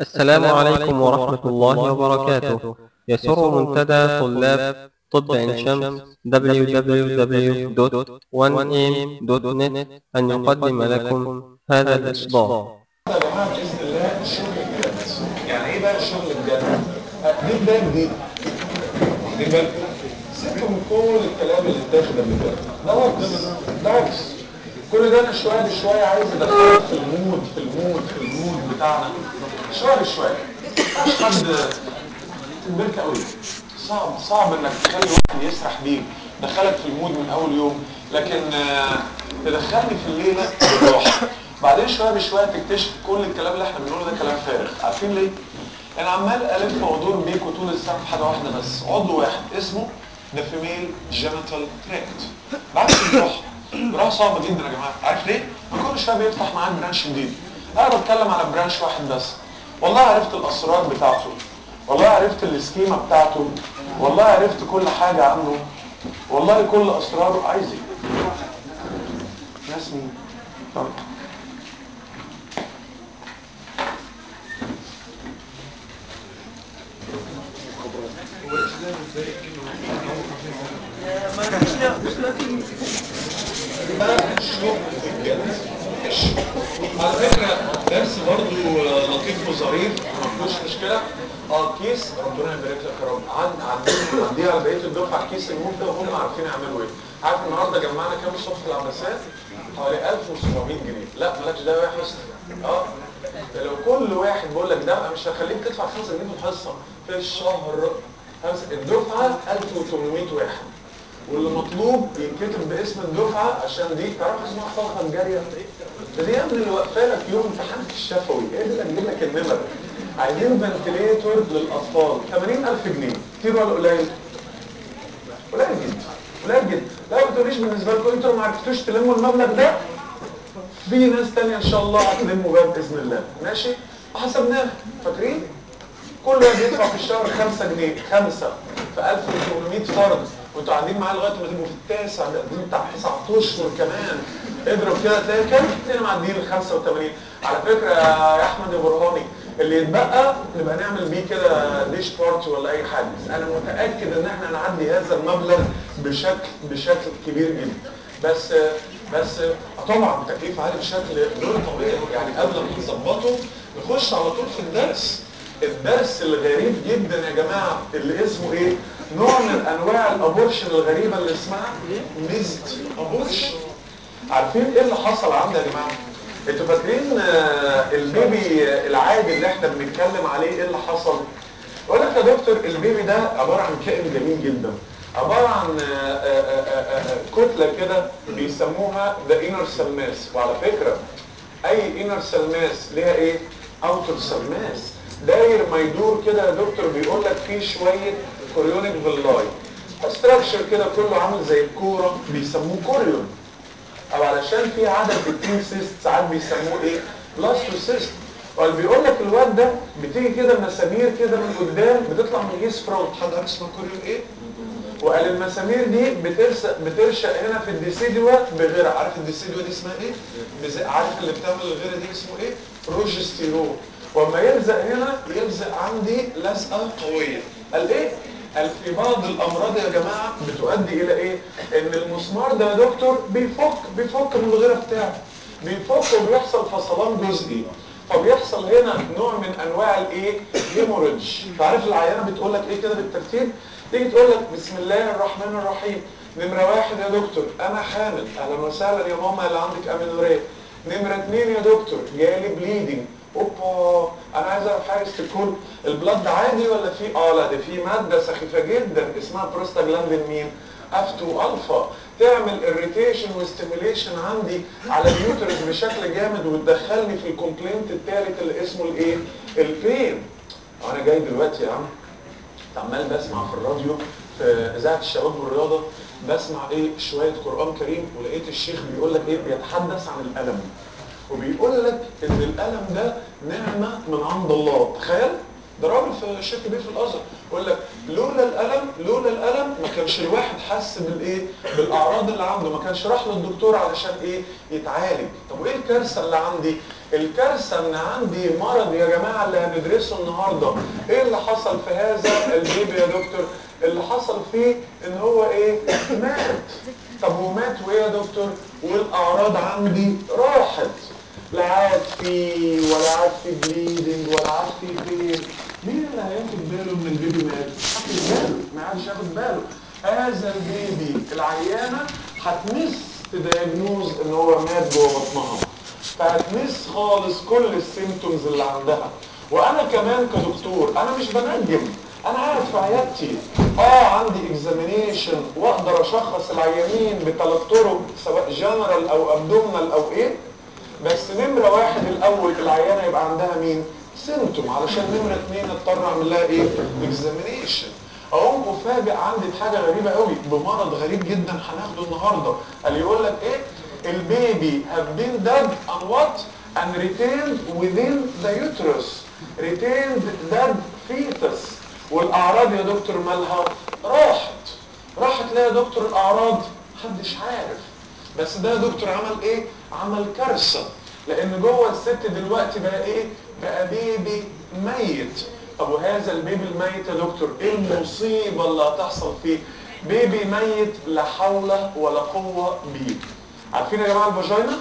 السلام عليكم ورحمة الله وبركاته يسر منتدى طلاب طب عين شمس www.1am.net أن يقدم لكم هذا الإصدار يا جماعه باذن الله الشغل الجد يعني ايه بقى الشغل الجد؟ دي بدايه جديده دي بدايه سيبكم من كل الكلام اللي اتاخد قبل كده ده هجس ده هجس كل ده انا شويه بشويه عايز ادخلك في المود في المود في المود بتاعنا شويه بشويه مش حد كبرت قوي صعب صعب انك تخلي واحد يسرح بيك دخلك في المود من اول يوم لكن آه، تدخلني في الليله بالراحه بعدين شويه بشويه تكتشف كل الكلام اللي احنا بنقوله ده كلام فارغ عارفين ليه؟ انا عمال الف وادور بيكوا طول السنه في حاجه واحده بس عضو واحد اسمه ذا فيميل جينيتال تراكت بعد الجراحه جراحه صعبه جدا يا جماعه عارف ليه؟ كل شويه بيفتح معاك برانش جديد انا بتكلم على برانش واحد بس والله عرفت الاسرار بتاعته والله عرفت السكيما بتاعته والله عرفت كل حاجه عنه والله كل اسراره عايز ايه ناس مين طب على فكرة درس برضو لطيف وظريف ما فيهوش مشكلة اه كيس ربنا يبارك لك يا رب عن عندي عندي على بقية الدفعة كيس المفتة وهم عارفين يعملوا ايه عارف النهارده جمعنا كام الصبح في العباسات؟ حوالي 1700 جنيه لا مالكش دعوة يا حسن اه ده لو كل واحد بيقول لك ده مش هخليك تدفع 5 جنيه في الحصة في الشهر خمسة- الدفعة 1800 واحد واللي مطلوب ينكتب باسم الدفعه عشان دي تعرف اسمها فقره جاريه ده دي يا ابني اللي واقفه لك يوم امتحان الشفوي ايه اللي هتجيب لك النمر عايزين فنتليتور للاطفال 80000 جنيه كتير ولا قليل؟ قليل جدا قليل جدا لا ما تقوليش بالنسبه لكم انتوا ما عرفتوش تلموا المبلغ ده في ناس تانية ان شاء الله هتلموا بقى باذن الله ماشي وحسبناها فاكرين كل واحد يدفع في الشهر 5 جنيه 5 في 1800 فرد وانتوا قاعدين معايا لغايه ما تبقوا في التاسع ده دي بتاع 9 اشهر كمان اضرب كده تلاقي كام؟ تلاقينا معديين ال 85 على فكره يا احمد يا برهاني اللي يتبقى نبقى نعمل بيه كده ديش بارتي ولا اي حاجه بس انا متاكد ان احنا نعدي هذا المبلغ بشكل بشكل كبير جدا بس بس طبعا تكليف عالي بشكل غير طبيعي يعني قبل ما نظبطه نخش على طول في الدرس الدرس الغريب جدا يا جماعه اللي اسمه ايه؟ نوع من انواع الابورشن الغريبه اللي اسمها ميزد ابورشن عارفين ايه اللي حصل عندي يا جماعه؟ انتوا فاكرين آه، البيبي العادي اللي احنا بنتكلم عليه ايه اللي حصل؟ يقول لك يا دكتور البيبي ده عباره عن كائن جميل جدا عباره عن آه، آه، آه، آه، كتله كده بيسموها ذا انر سيل ماس وعلى فكره اي انر سيل ماس ليها ايه؟ اوتر سيل ماس داير ما يدور كده يا دكتور بيقول لك فيه شويه كوريونيك فيلاي استراكشر كده كله عامل زي الكوره بيسموه كوريون او علشان في عدد كتير سيست ساعات بيسموه ايه بلاستوسيست قال بيقول لك الواد ده بتيجي كده مسامير كده من قدام بتطلع من هيس فرونت حد عارف اسمها كوريون ايه وقال المسامير دي بترشق بترشق هنا في الديسيدوا بغيرة عارف الديسيدوا دي اسمها ايه بز- عارف اللي بتعمل الغيرة دي اسمه ايه بروجستيرون واما يلزق هنا يلزق عندي لزقه قويه قال ايه قال في بعض الامراض يا جماعه بتؤدي الى ايه ان المسمار ده يا دكتور بيفك بيفك من الغيره بتاعه بيفك وبيحصل فصلان جزئي فبيحصل هنا نوع من انواع الايه هيموريدج فعارف العيانه بتقول لك ايه كده بالترتيب تيجي تقول لك بسم الله الرحمن الرحيم نمره واحد يا دكتور انا حامل اهلا وسهلا يا ماما اللي عندك امينوريه نمره اثنين يا دكتور جالي بليدنج اوبا انا عايز اعرف حاجه تكون البلد عادي ولا في اه لا ده في ماده سخيفه جدا اسمها بروستاجلاندين مين اف 2 الفا تعمل اريتيشن وستيميليشن عندي على اليوترس بشكل جامد وتدخلني في الكومبلينت الثالث اللي اسمه الايه البين انا جاي دلوقتي يا عم عمال بسمع في الراديو في اذاعه الشباب والرياضه بسمع ايه شويه قران كريم ولقيت الشيخ بيقول لك ايه بيتحدث عن الالم وبيقول لك ان الالم ده نعمه من عند الله تخيل ده راجل في شيخ كبير في الازهر يقول لك لولا الالم لولا الالم ما كانش الواحد حس بالايه بالاعراض اللي عنده ما كانش راح للدكتور علشان ايه يتعالج طب وايه الكارثه اللي عندي الكارثه ان عندي مرض يا جماعه اللي هندرسه النهارده ايه اللي حصل في هذا البيبي يا دكتور اللي حصل فيه ان هو ايه مات طب ومات وايه يا دكتور والاعراض عندي راحت لا عاد في ولا عاد في بليدنج ولا عاد في بين مين اللي هياخد باله ان البيبي مات هاخد باله ما عادش ياخد باله هذا البيبي العيانه هتمس تدايجنوز ان هو مات جوه بطنها فهتمس خالص كل السيمتومز اللي عندها وانا كمان كدكتور انا مش بنجم انا قاعد في عيادتي اه عندي اكزامينيشن واقدر اشخص العيانين بثلاث طرق سواء جنرال او ابدومنال او ايه بس نمرة واحد الاول العيانة يبقى عندها مين سيمتوم علشان نمرة اتنين اضطر اعمل لها ايه اكزامينيشن اقوم افاجئ عندي بحاجة غريبة قوي بمرض غريب جدا هناخده النهاردة اللي يقول لك ايه البيبي have been dead and what and retained within the uterus retained dead fetus والاعراض يا دكتور مالها راحت راحت ليه يا دكتور الاعراض محدش عارف بس ده يا دكتور عمل ايه عمل كارثه لان جوه الست دلوقتي بقى ايه بقى بيبي ميت طب وهذا البيبي الميت يا دكتور ايه المصيبه اللي هتحصل فيه بيبي ميت لا حول ولا قوه بيه عارفين يا جماعه الفاجينا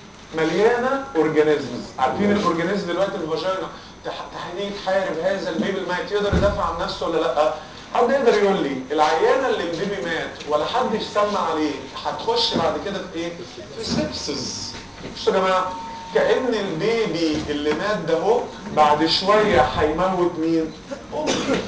مليانه اورجانيزمز عارفين الاورجانيزم دلوقتي الفاجينا تحديد تحارب هذا البيبي الميت يقدر يدافع عن نفسه ولا لا حد يقدر يقول لي العيانه اللي البيبي مات ولا حد يسمع عليه هتخش بعد كده في ايه في سيبسز بصوا يا جماعه كان البيبي اللي مات ده اهو بعد شويه هيموت مين امه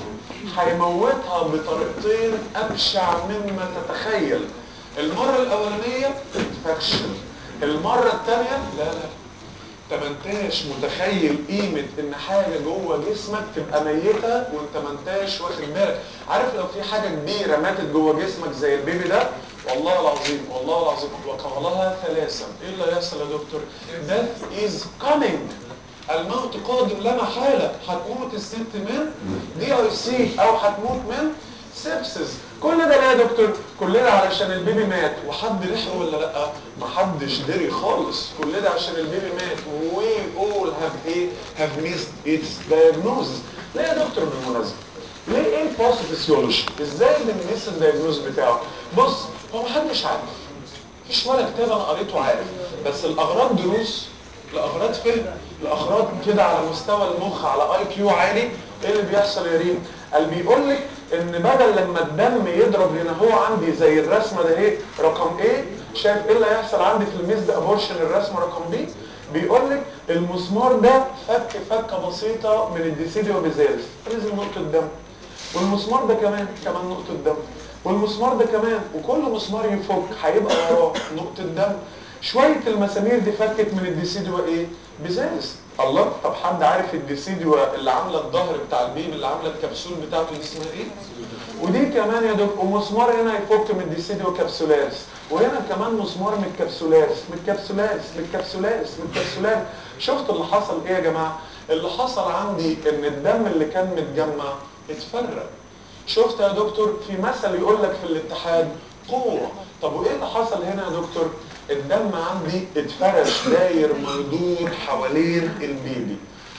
هيموتها بطريقتين ابشع مما تتخيل المره الاولانيه انفكشن المره الثانيه لا لا انت ما انتاش متخيل قيمة ان حاجة جوه جسمك تبقى ميتة وانت ما انتاش واخد بالك عارف لو في حاجة كبيرة ماتت جوه جسمك زي البيبي ده والله العظيم والله العظيم وقالها ثلاثا ايه اللي هيحصل يا دكتور death is coming الموت قادم لا محالة هتموت الست من دي اي سي او هتموت من سيبسز كل ده ليه يا دكتور كلنا علشان البيبي مات وحد لحقه ولا لا محدش دري خالص كل ده عشان البيبي مات we all have ايه have missed its diagnosis ليه يا دكتور بالمناسبه ليه ايه الباثوفيسيولوجي ازاي بنمس الدايجنوز بتاعه بص هو محدش عارف مفيش ولا كتاب انا قريته عارف بس الاغراض دروس لاغراض فهم لاغراض كده على مستوى المخ على اي كيو عالي ايه اللي بيحصل يا ريم قال بيقول لك ان بدل لما الدم يضرب هنا هو عندي زي الرسمه ده اهي رقم ايه شايف ايه اللي هيحصل عندي في الميزد ابورشن الرسمه رقم بي بيقول لك المسمار ده فك فكه بسيطه من الديسيديو بيزالس نزل نقطه دم والمسمار ده كمان كمان نقطه دم والمسمار ده كمان وكل مسمار يفك هيبقى وراه نقطه دم شويه المسامير دي فكت من الديسيديو ايه بيزالس الله طب حد عارف الديسيديو اللي عامله الظهر بتاع البيبي اللي عامله الكبسول بتاعته دي اسمها ايه ودي كمان يا دكتور ومسمار هنا يفك من الديسيديو كابسولاريس وهنا كمان مسمار من الكبسولاريس من الكبسولاريس من الكبسولاريس من الكبسولاريس شفت اللي حصل ايه يا جماعه اللي حصل عندي ان الدم اللي كان متجمع اتفرق شفت يا دكتور في مثل يقول لك في الاتحاد قوه طب وايه اللي حصل هنا يا دكتور الدم عندي اتفرش داير ميدور حوالين البيبي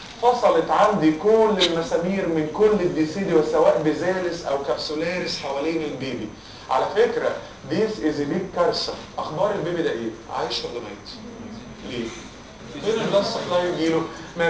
فصلت عندي كل المسامير من كل الديسيديو سواء بيزالس او كابسولاريس حوالين البيبي على فكرة ديس از بيج كارثة اخبار البيبي ده ايه عايش ولا ميت ليه فين البلاد سبلاي يجيله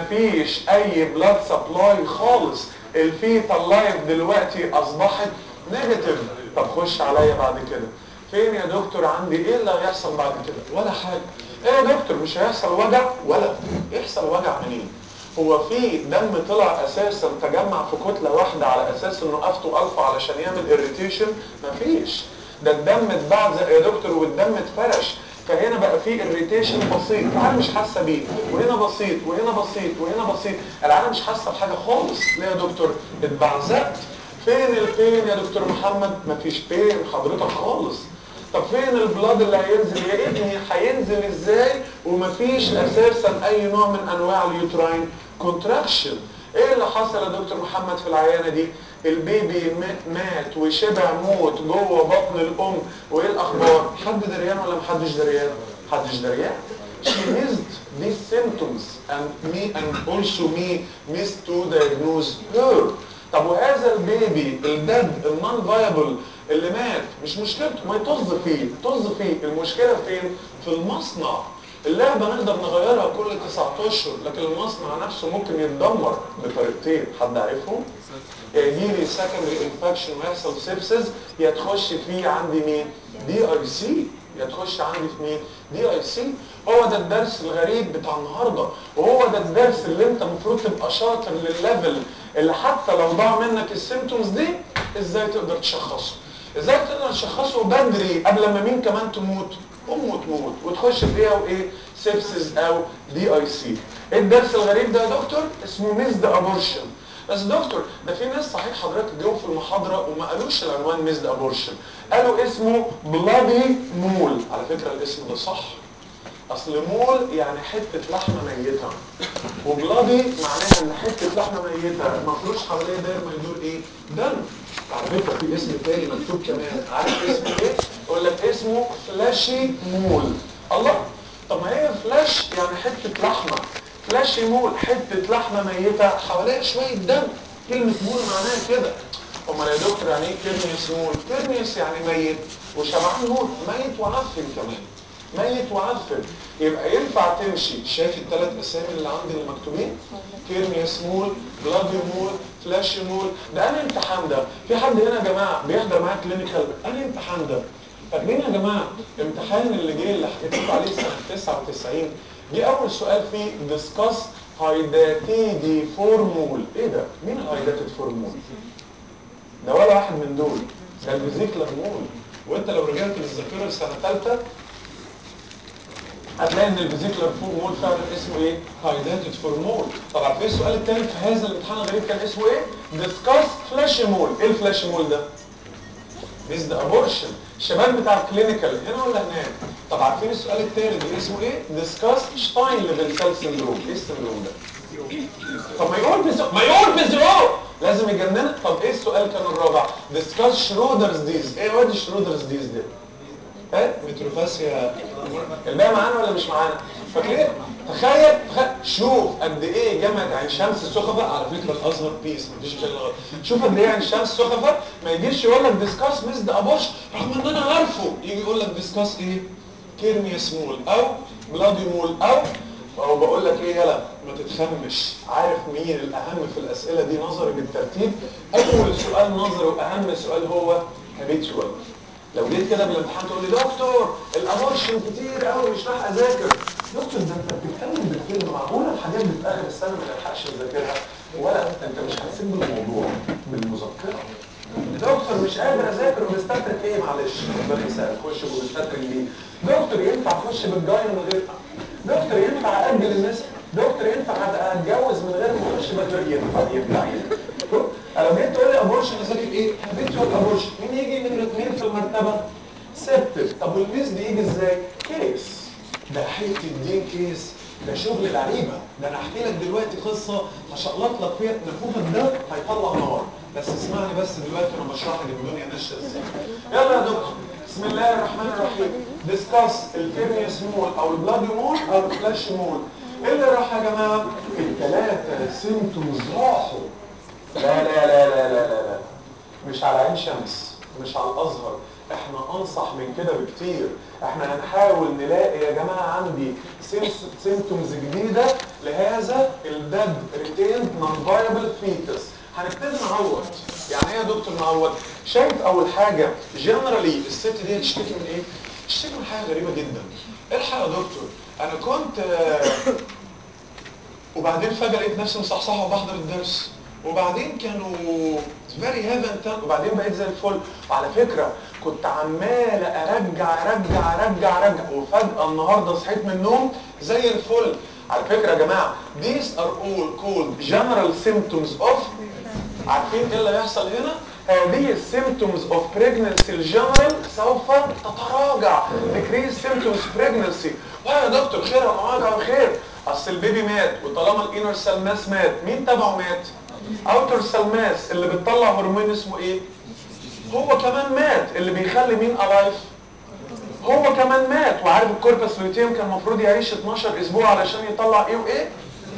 مفيش اي بلاد سبلاي خالص الفيتال لايف دلوقتي اصبحت نيجاتيف طب خش عليا بعد كده فين يا دكتور عندي ايه اللي هيحصل بعد كده ولا حاجه ايه يا دكتور مش هيحصل وجع ولا يحصل وجع منين هو في دم طلع اساسا تجمع في كتله واحده على اساس انه افته الفا علشان يعمل اريتيشن مفيش ده الدم اتبعزق يا دكتور والدم اتفرش فهنا بقى في اريتيشن بسيط العيال مش حاسه بيه وهنا بسيط وهنا بسيط وهنا بسيط العيال مش حاسه بحاجه خالص ليه يا دكتور اتبعزقت فين البين يا دكتور محمد مفيش بين حضرتك خالص طب فين البلاد اللي هينزل يا ابني هينزل ازاي ومفيش اساسا اي نوع من انواع اليوتراين كونتراكشن ايه اللي حصل يا دكتور محمد في العيانه دي البيبي مات وشبع موت جوه بطن الام وايه الاخبار حد دريان ولا محدش دريان محدش دريان she missed these symptoms and me and also me missed to diagnose her طب وهذا البيبي الدد النون فايبل اللي مات مش مشكلته ما يطز فيه طز فيه المشكله فين في المصنع اللعبه نقدر نغيرها كل 9 اشهر لكن المصنع نفسه ممكن يتدمر بطريقتين حد عارفهم يجي لي سكندري انفكشن ويحصل سيبسز يا تخش فيه عندي مين دي اي سي يا تخش عندي في مين دي اي سي هو ده الدرس الغريب بتاع النهارده وهو ده الدرس اللي انت المفروض تبقى شاطر للليفل اللي حتى لو ضاع منك السيمتومز دي ازاي تقدر تشخصه ازاي تقدر تشخصه بدري قبل ما مين كمان تموت امه تموت وتخش فيها وايه سيبسز او دي اي سي الدرس الغريب ده يا دكتور اسمه ميزد ابورشن بس دكتور ده في ناس صحيح حضرتك جم في المحاضره وما قالوش العنوان ميزد ابورشن قالوا اسمه بلادي مول على فكره الاسم ده صح اصل مول يعني حته لحمه ميته وبلادي معناها ان حته لحمه ميته ما فيهوش حواليها داير ما يدور ايه دم على فكره في اسم تاني مكتوب كمان عارف اسمه ايه يقول لك اسمه فلاشي مول الله طب ما هي فلاش يعني حته لحمه فلاشي مول حته لحمه ميته حواليها شويه دم كلمه مول معناها كده امال يا دكتور يعني ايه كيرنيوس مول كيرنيوس يعني ميت وشبعان مول ميت وعفن كمان ميت وعفن يبقى ينفع تمشي شايف الثلاث اسامي اللي عندي اللي مكتوبين كيرنيوس مول بلادي مول فلاش مول ده انا امتحان ده في حد هنا يا جماعه بيحضر معايا كلينيكال انا امتحان ده فاكرين يا جماعه امتحان اللي جه اللي حكيت لكم عليه سنه 99 جه اول سؤال فيه ديسكاس هايداتيدي فورمول ايه ده مين الهايداتد فورمول ده ولا واحد من دول ده الفيزيكلر مول وانت لو رجعت للذاكره السنه الثالثه هتلاقي ان الفيزيكلر مول فعلا اسمه ايه؟ هايداتد فورمول طبعا في السؤال الثاني في هذا الامتحان الغريب كان اسمه ايه؟ ديسكاس فلاش مول ايه الفلاش مول ده؟ ميزد ابورشن الشباب بتاع الكلينيكال هنا ولا هناك طب عارفين السؤال الثالث اسمه ايه ديسكاس شتاين ليفل سيل سندروم ايه السندروم ده طب ما يقول بزو ما يقول بزو لازم يجننا طب ايه السؤال كان الرابع ديسكاس شرودرز ديز ايه وادي شرودرز ديز ده ايه متروفاسيا الباقي معانا ولا مش معانا فاكرين تخيل تخيل شوف قد ايه جامعه عين شمس السخفه على فكره الازهر بيس مفيش مشاكل غلط شوف قد ايه عين شمس السخفه ما يجيش يقول لك ديسكاس ميزد ابوش رغم ان انا عارفه يجي يقول لك ديسكاس ايه كيرنيوس مول او بلادي مول او او بقول لك ايه يلا ما تتخمش عارف مين الاهم في الاسئله دي نظري بالترتيب اول سؤال نظري واهم سؤال هو هابيتشوال لو جيت كده بالامتحان تقول لي دكتور الابورشن كتير قوي مش راح اذاكر دكتور ده انت بتتكلم بالكلمه معقوله الحاجات دي في اخر السنه ما نلحقش نذاكرها ولا انت مش حاسين بالموضوع بالمذكره دكتور مش قادر اذاكر وبستترك ايه معلش ربنا يسهل خش وبستترك دي دكتور ينفع اخش بالجاي من غير دكتور ينفع اجل الناس دكتور ينفع اتجوز من غير ما اخش بالجاي ينفع ينفع ينفع لو جيت تقول لي ابورشن اذاكر ايه؟ هابيتوال ابورشن مين يجي نمره اثنين في المرتبه؟ سبتك طب والميز دي يجي ازاي؟ كيس ده حته الدين كيس ده شغل لعيبه ده انا احكي لك دلوقتي قصه هشقلط لك فيها نفوخك ده هيطلع نار بس اسمعني بس دلوقتي انا بشرح لك الدنيا ماشيه ازاي يلا يا دكتور بسم الله الرحمن الرحيم ديسكاس الكيرنيوس مول او البلادي مول او الفلاش مول ايه اللي راح يا جماعه؟ الثلاثه سيمتومز راحوا لا لا لا لا لا لا لا مش على عين شمس مش على الازهر احنا انصح من كده بكتير احنا هنحاول نلاقي يا جماعه عندي سيمتومز جديده لهذا الدد ريتيند نون فايبل فيتس هنبتدي نعوض يعني ايه يا دكتور نعوض شايف اول حاجه جنرالي الست دي تشتكي من ايه تشتكي من حاجه غريبه جدا ايه الحاجه يا دكتور انا كنت وبعدين فجاه لقيت نفسي مصحصحه وبحضر الدرس وبعدين كانوا فيري هيفن وبعدين بقيت زي الفل وعلى فكره كنت عمال ارجع ارجع ارجع ارجع وفجاه النهارده صحيت من النوم زي الفل على فكره يا جماعه these are all called general symptoms of عارفين ايه اللي هيحصل هنا؟ هذه السيمتومز اوف pregnancy الجنرال سوف تتراجع decrease symptoms pregnancy واه يا دكتور خير انا راجع خير اصل البيبي مات وطالما الانر سيل ماس مات مين تبعه مات؟ اوتر سيل ماس اللي بتطلع هرمون اسمه ايه؟ هو كمان مات اللي بيخلي مين الايف؟ هو كمان مات وعارف الكوربس لوتيوم كان المفروض يعيش 12 اسبوع علشان يطلع ايه وايه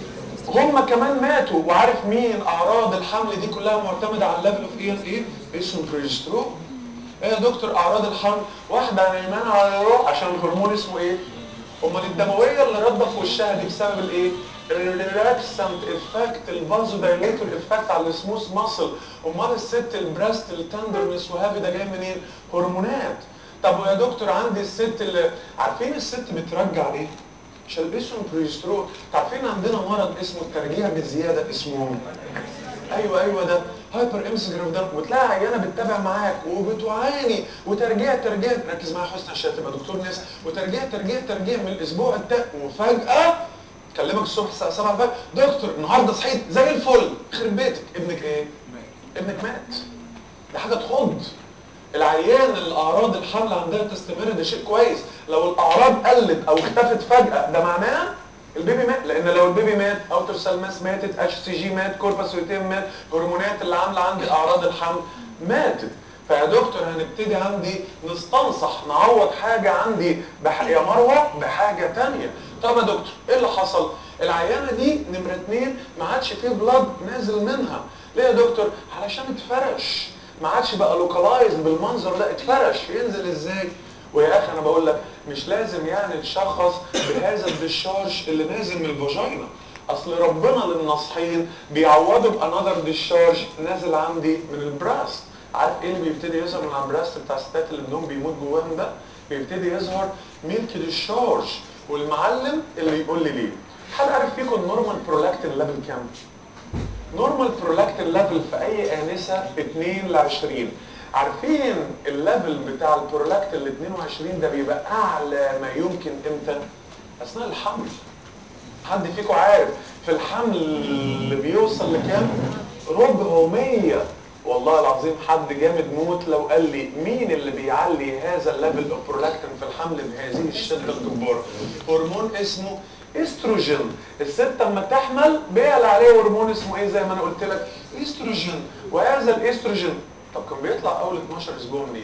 هم كمان ماتوا وعارف مين اعراض الحمل دي كلها معتمده على الليفل اوف ايه ايه اسمه بريجسترون ايه يا دكتور اعراض الحمل واحده نايمانه على روح عشان الهرمون اسمه ايه امال الدمويه اللي رده في وشها دي بسبب الايه الريلاكسنت افكت الفازو دايليتور افكت على السموث ماسل امال الست البريست التندرنس وهافي ده جاي منين هرمونات طب ويا دكتور عندي الست اللي عارفين الست بترجع ايه عشان اسمه بريسترون عارفين عندنا مرض اسمه الترجيع بزياده اسمه ايوه ايوه ده هايبر امسجراف ده وتلاقي عيانه بتتابع معاك وبتعاني وترجيع ترجيع ركز معايا حسن عشان تبقى دكتور ناس وترجيع ترجيع ترجيع من الاسبوع التاني وفجاه كلمك الصبح الساعه 7 الفجر دكتور النهارده صحيت زي الفل يخرب بيتك ابنك ايه؟ ابنك مات ده حاجه تخض العيان اللي اعراض الحمل عندها تستمر ده شيء كويس لو الاعراض قلت او اختفت فجاه ده معناه البيبي مات لان لو البيبي مات اوتر سيل ماس ماتت اتش سي جي مات كوربس لوتيم مات هرمونات اللي عامله عندي اعراض الحمل ماتت فيا دكتور هنبتدي عندي نستنصح نعوض حاجه عندي بح... يا مروه بحاجه ثانيه طب يا دكتور ايه اللي حصل العيانه دي نمره اتنين ما عادش فيه بلاد نازل منها ليه يا دكتور علشان اتفرش ما عادش بقى لوكالايز بالمنظر ده اتفرش ينزل ازاي ويا اخي انا بقول لك مش لازم يعني تشخص بهذا الديشارج اللي نازل من الفاجينا اصل ربنا للناصحين بيعوضوا بانذر ديشارج نازل عندي من البراست عارف ايه اللي بيبتدي يظهر من على البراست بتاع الستات اللي ابنهم بيموت جواهم ده بيبتدي يظهر ميلك ديشارج والمعلم اللي يقول لي ليه حد عارف فيكم النورمال برولاكتين ليفل كام نورمال برولاكتين ليفل في اي انسه 2 ل 20 عارفين الليفل بتاع البرولاكتين ال 22 ده بيبقى اعلى ما يمكن امتى اثناء الحمل حد فيكم عارف في الحمل اللي بيوصل لكام 400 والله العظيم حد جامد موت لو قال لي مين اللي بيعلي هذا الليفل اوف برولاكتين في الحمل بهذه الشده الجباره هرمون اسمه استروجين الست لما تحمل بيعلى عليه هرمون اسمه ايه زي ما انا قلت لك استروجين وهذا الاستروجين طب كان بيطلع اول 12 اسبوع منين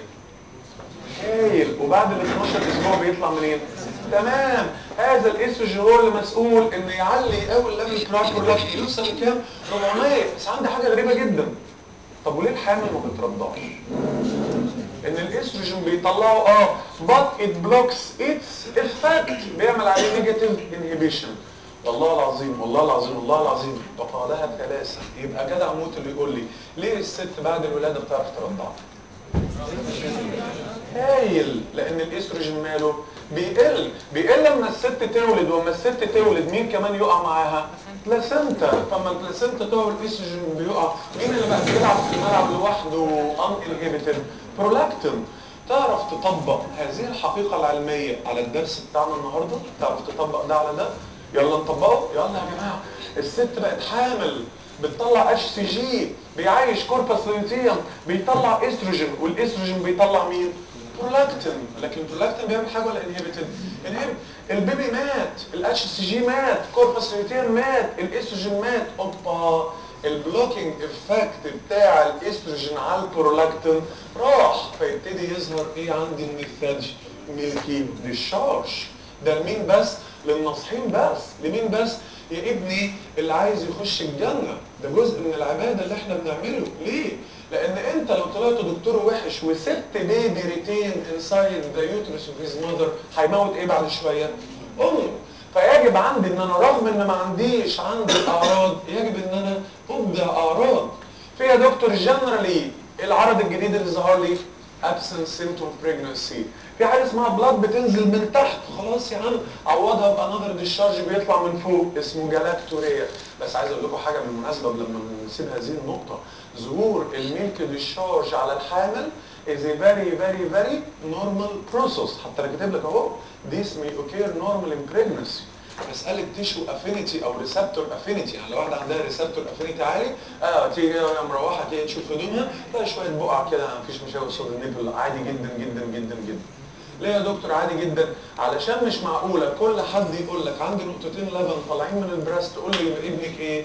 هايل وبعد ال 12 اسبوع بيطلع منين تمام هذا الاستروجين هو اللي مسؤول انه يعلي اول ليفل برولاكتين يوصل لكام 400 بس عندي حاجه غريبه جدا طب وليه الحامل ما بترضعش ان الاستروجين بيطلعه اه but it blocks its effect بيعمل عليه نيجاتيف انهبيشن والله العظيم والله العظيم والله العظيم وقالها ثلاثة يبقى جدع موت اللي يقول لي ليه الست بعد الولادة بتعرف ترضع هايل لان الاستروجين ماله بيقل بيقل لما الست تولد وما الست تولد مين كمان يقع معاها بلاسنتا فما البلاسنتا تقع الاستروجين بيقع مين اللي بقى بيلعب في الملعب لوحده ان انهبيتد برولاكتين تعرف تطبق هذه الحقيقة العلمية على الدرس بتاعنا النهاردة تعرف تطبق ده على ده يلا نطبقه يلا يا جماعة الست بقت حامل بتطلع اتش سي جي بيعيش كوربس لوتيوم بيطلع استروجين والاستروجين بيطلع مين برولاكتين لكن البرولاكتين بيعمل حاجه ولا انهبيتد انهبت البيبي مات الاتش سي جي مات كوربس لوتيوم مات الاستروجين مات اوبا البلوكينج افكت بتاع الاستروجين على البرولاكتين راح فيبتدي يظهر ايه عندي من الثلج ميلكي ديشارج ده لمين بس للناصحين بس لمين بس يا ابني اللي عايز يخش الجنة ده جزء من العبادة اللي احنا بنعمله ليه؟ لان انت لو طلعت دكتور وحش وسبت بيبي ريتين انسايد ذا يوترس اوف هيز ماذر هيموت ايه بعد شوية؟ امه فيجب عندي ان انا رغم ان ما عنديش عندي اعراض يجب ان انا ابدع اعراض في يا دكتور جنرالي العرض الجديد اللي ظهر لي absent symptom pregnancy في حاجه اسمها بلاد بتنزل من تحت خلاص يا عم عوضها بانذر ديشارج بيطلع من فوق اسمه جلاكتوريا بس عايز اقول لكم حاجه بالمناسبه لما نسيب هذه النقطه ظهور الميلك ديشارج على الحامل is a very very very normal process حتى انا كاتب لك اهو this may occur normal in pregnancy مسألة تيشو افينيتي او ريسبتور افينيتي يعني لو واحدة عندها ريسبتور افينيتي عالي اه تيجي يا مروحة كده تشوف هدومها تلاقي شوية بقع كده مفيش مشاكل قصاد النبل عادي جدا جدا جدا جدا ليه يا دكتور عادي جدا علشان مش معقولة كل حد يقول لك عندي نقطتين لبن طالعين من البراست تقول لي يبقى ابنك ايه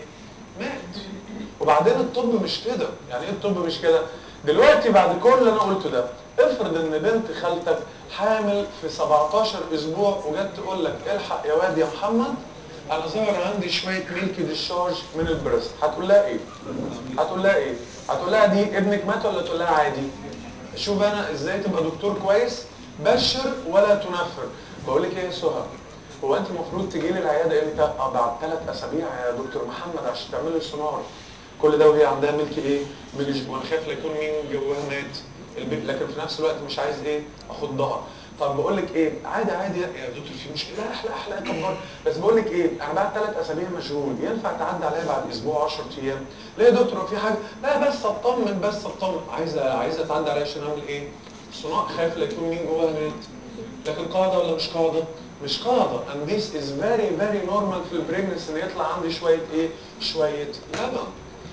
مات وبعدين الطب مش كده يعني ايه الطب مش كده دلوقتي بعد كل اللي انا قلته ده افرض ان بنت خالتك حامل في 17 اسبوع وجت تقول لك الحق يا واد يا محمد انا ظهر عندي شويه ميلك ديشارج من البريست هتقول لها ايه هتقول لها ايه هتقول لها دي ابنك مات ولا تقول لها عادي شوف انا ازاي تبقى دكتور كويس بشر ولا تنفر بقول لك ايه يا سهى هو انت المفروض تجي لي العياده امتى اه بعد ثلاث اسابيع يا دكتور محمد عشان تعمل لي سونار كل ده وهي عندها ملك ايه ملك وانا خايف لا يكون مين جواها مات البيت لكن في نفس الوقت مش عايز ايه اخضها طب بقول لك ايه عادي عادي يا يا دكتور في مشكله لا احلى احلى كبر بس بقول لك ايه انا بعد ثلاث اسابيع مشغول ينفع تعدي عليا بعد اسبوع 10 ايام ليه يا دكتور هو في حاجه لا بس اطمن بس اطمن عايزه عايزه تعدي عليا عشان اعمل ايه صناع خايف لا يكون مين جواها مات لكن قاعده ولا مش قاعده مش قاعده and this is very very normal في البريجنس ان يطلع عندي شويه ايه شويه لبن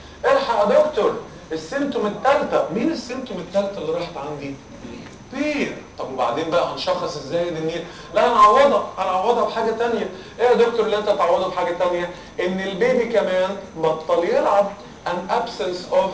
الحق يا دكتور السيمتوم الثالثه مين السيمتوم الثالثه اللي راحت عندي بين طب وبعدين بقى هنشخص ازاي ان هي لا هنعوضها هنعوضها بحاجه ثانيه ايه يا دكتور اللي انت تعوضه بحاجه ثانيه ان البيبي كمان بطل يلعب an absence of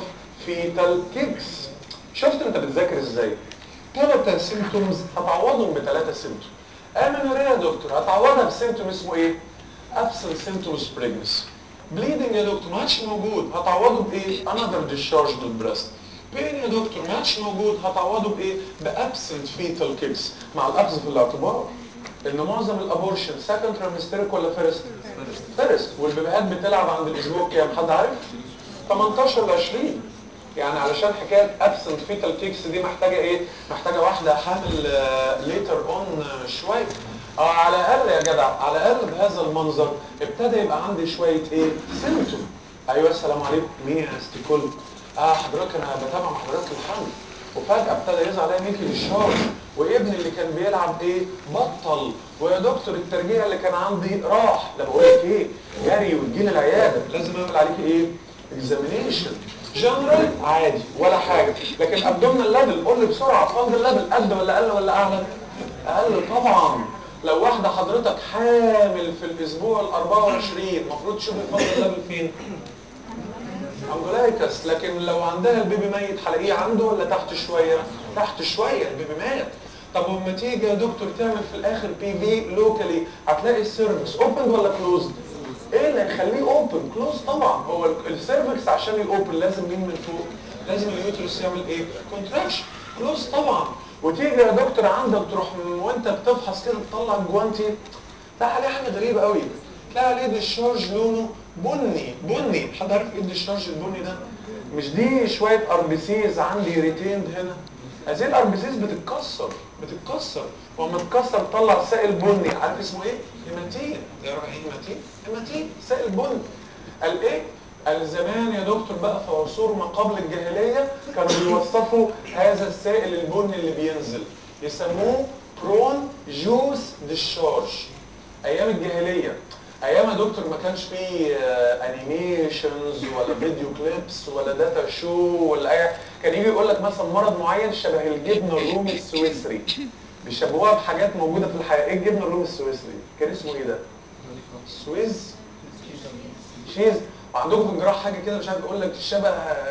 fetal kicks شفت انت بتذاكر ازاي ثلاثه سيمتومز هتعوضهم بثلاثه سيمتوم امن يا دكتور هتعوضها بسيمتوم اسمه ايه absent symptoms pregnancy bleeding يا دكتور ما عادش موجود هتعوضه بايه another discharge من البريست بين يا دكتور ما عادش موجود هتعوضه بايه بابسنت فيتال كيكس مع الاخذ في الاعتبار ان معظم الابورشن سكند تريمستريك ولا فيرست فيرست والبيبيهات بتلعب عند الاسبوع كام حد عارف 18 ل 20 يعني علشان حكايه ابسنت فيتال كيكس دي محتاجه ايه محتاجه واحده حامل ليتر اون شويه اه على الاقل يا جدع على الاقل بهذا المنظر ابتدى يبقى عندي شويه ايه سيمتوم ايوه السلام عليكم مين يا استيكول اه حضرتك انا بتابع مع حضرتك الحمل وفجاه ابتدى يظهر عليا ميكي للشارج وابني اللي كان بيلعب ايه بطل ويا دكتور الترجيع اللي كان عندي راح لا بقول لك ايه جري وتجيلي العياده لازم اعمل عليك ايه اكزامينيشن جنرال عادي ولا حاجه لكن ابدومينال ليفل قول لي بسرعه فاند الليفل قد ولا اقل ولا اعلى اقل طبعا لو واحده حضرتك حامل في الاسبوع ال 24 المفروض تشوف الفاند الليفل فين امبلايكس لكن لو عندها البيبي ميت هلاقيه عنده ولا تحت شويه تحت شويه البيبي مات طب وما تيجي يا دكتور تعمل في الاخر بي في لوكالي هتلاقي السيرفكس اوبن ولا كلوزد ايه اللي هيخليه اوبن كلوز طبعا هو السيرفكس عشان يوبن لازم مين من فوق لازم اليوترس يعمل ايه كونتراكشن كلوز طبعا وتيجي يا دكتور عندك تروح وانت بتفحص كده تطلع الجوانتي تلاقي عليه حاجه غريبه قوي تلاقي عليه ديشارج لونه بني بني حد عارف ايه الديشارج البني ده مش دي شويه اربسيز عندي ريتيند هنا هذه الاربسيز بتتكسر بتتكسر وما تتكسر تطلع سائل بني عارف اسمه ايه هيماتين تعرف ايه هيماتين هيماتين سائل بني قال ايه قال زمان يا دكتور بقى في عصور ما قبل الجاهليه كانوا بيوصفوا هذا السائل البني اللي بينزل يسموه برون جوس ديشارج ايام الجاهليه ايام يا دكتور ما كانش فيه انيميشنز ولا فيديو كليبس ولا داتا شو ولا اي كان يجي يقول لك مثلا مرض معين شبه الجبنه الرومي السويسري بيشبهوها بحاجات موجوده في الحياه ايه الجبنه الرومي السويسري كان اسمه ايه ده سويس شيز وعندكم في الجراحه حاجه كده مش عارف يقول لك شبه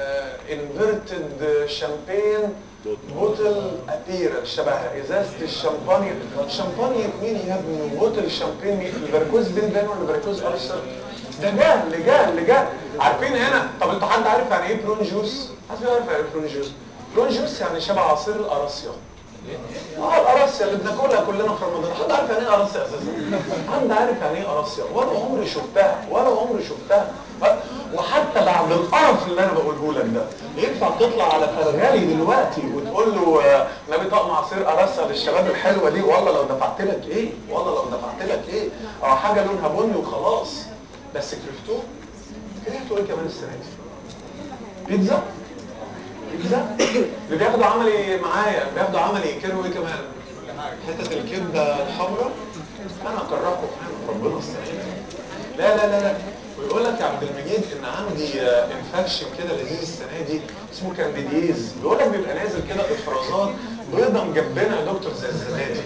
انفيرتد شامبين بوتل ابيرا شبه ازازه الشامبانيا شامبانيا مين يا ابني بوتل شامبين مين الفاريكوز بين بين ولا الفاريكوز ألسر ده جهل جهل جهل عارفين هنا طب انتوا حد عارف يعني ايه برون جوس؟ حد عارف يعني ايه برون جوس؟ برون جوس يعني شبه عصير القراصيه اه القراصيه اللي بناكلها كلنا في رمضان حد عارف يعني ايه قراصيه اساسا حد عارف يعني ايه قراصيه ولا عمري شفتها ولا عمري شفتها وحتى بعد القرف اللي انا بقوله لك ده ينفع تطلع على فرغالي دلوقتي وتقول له آه، نبي طقم عصير قراصه للشباب الحلوه دي والله لو دفعت لك ايه والله لو دفعت لك ايه اه حاجه لونها بني وخلاص بس كرفتوه كرهتوا ايه كمان السنه دي بيتزا بيتزا اللي بياخدوا عملي معايا بياخدوا عملي يكرهوا ايه كمان حته الكبده الحمراء انا اكرهكم في ربنا السنه دي لا لا لا لا ويقول لك يا عبد المجيد ان عندي انفكشن كده لذيذ السنه دي اسمه كانديديز بيقول لك بيبقى نازل كده افرازات بيضه مجبنه يا دكتور زي الزبادي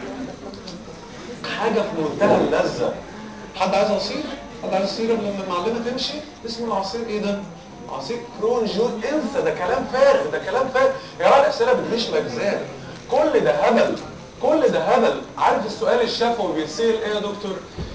حاجه في منتهى اللذه حد عايز عصير؟ حد عايز عصير قبل لما المعلمه تمشي؟ اسمه العصير ايه ده؟ عصير برون جوز انسى ده كلام فارغ ده كلام فارغ يا راجل الاسئله بتجيش مجزال كل ده هبل كل ده هبل عارف السؤال الشفوي بيتسال ايه يا دكتور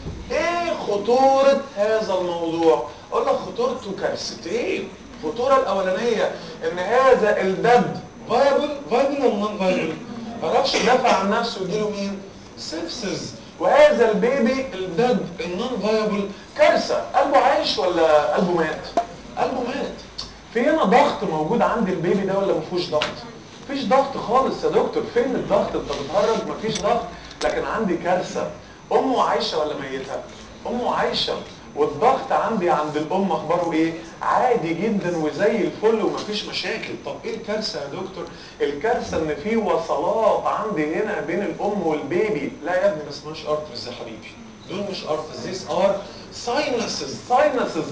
ايه خطورة هذا الموضوع اقول لك خطورته كارثتين الخطورة الاولانية ان هذا الدد فايبل فايبل ولا نون فايبل معرفش يدافع عن نفسه ويجيله مين سيبسز وهذا البيبي الدد النون فايبل كارثة قلبه عايش ولا قلبه مات قلبه مات في هنا ضغط موجود عند البيبي ده ولا مفيهوش ضغط مفيش ضغط خالص يا دكتور فين الضغط انت بتهرج مفيش ضغط لكن عندي كارثة امه عايشة ولا ميتة امه عايشة والضغط عندي عند الام اخباره ايه عادي جدا وزي الفل ومفيش مشاكل طب ايه الكارثه يا دكتور الكارثه ان في وصلات عندي هنا بين الام والبيبي لا يا ابني ما اسمهاش ارترز يا حبيبي دول مش ارترز ذيس ار ساينسز ساينسز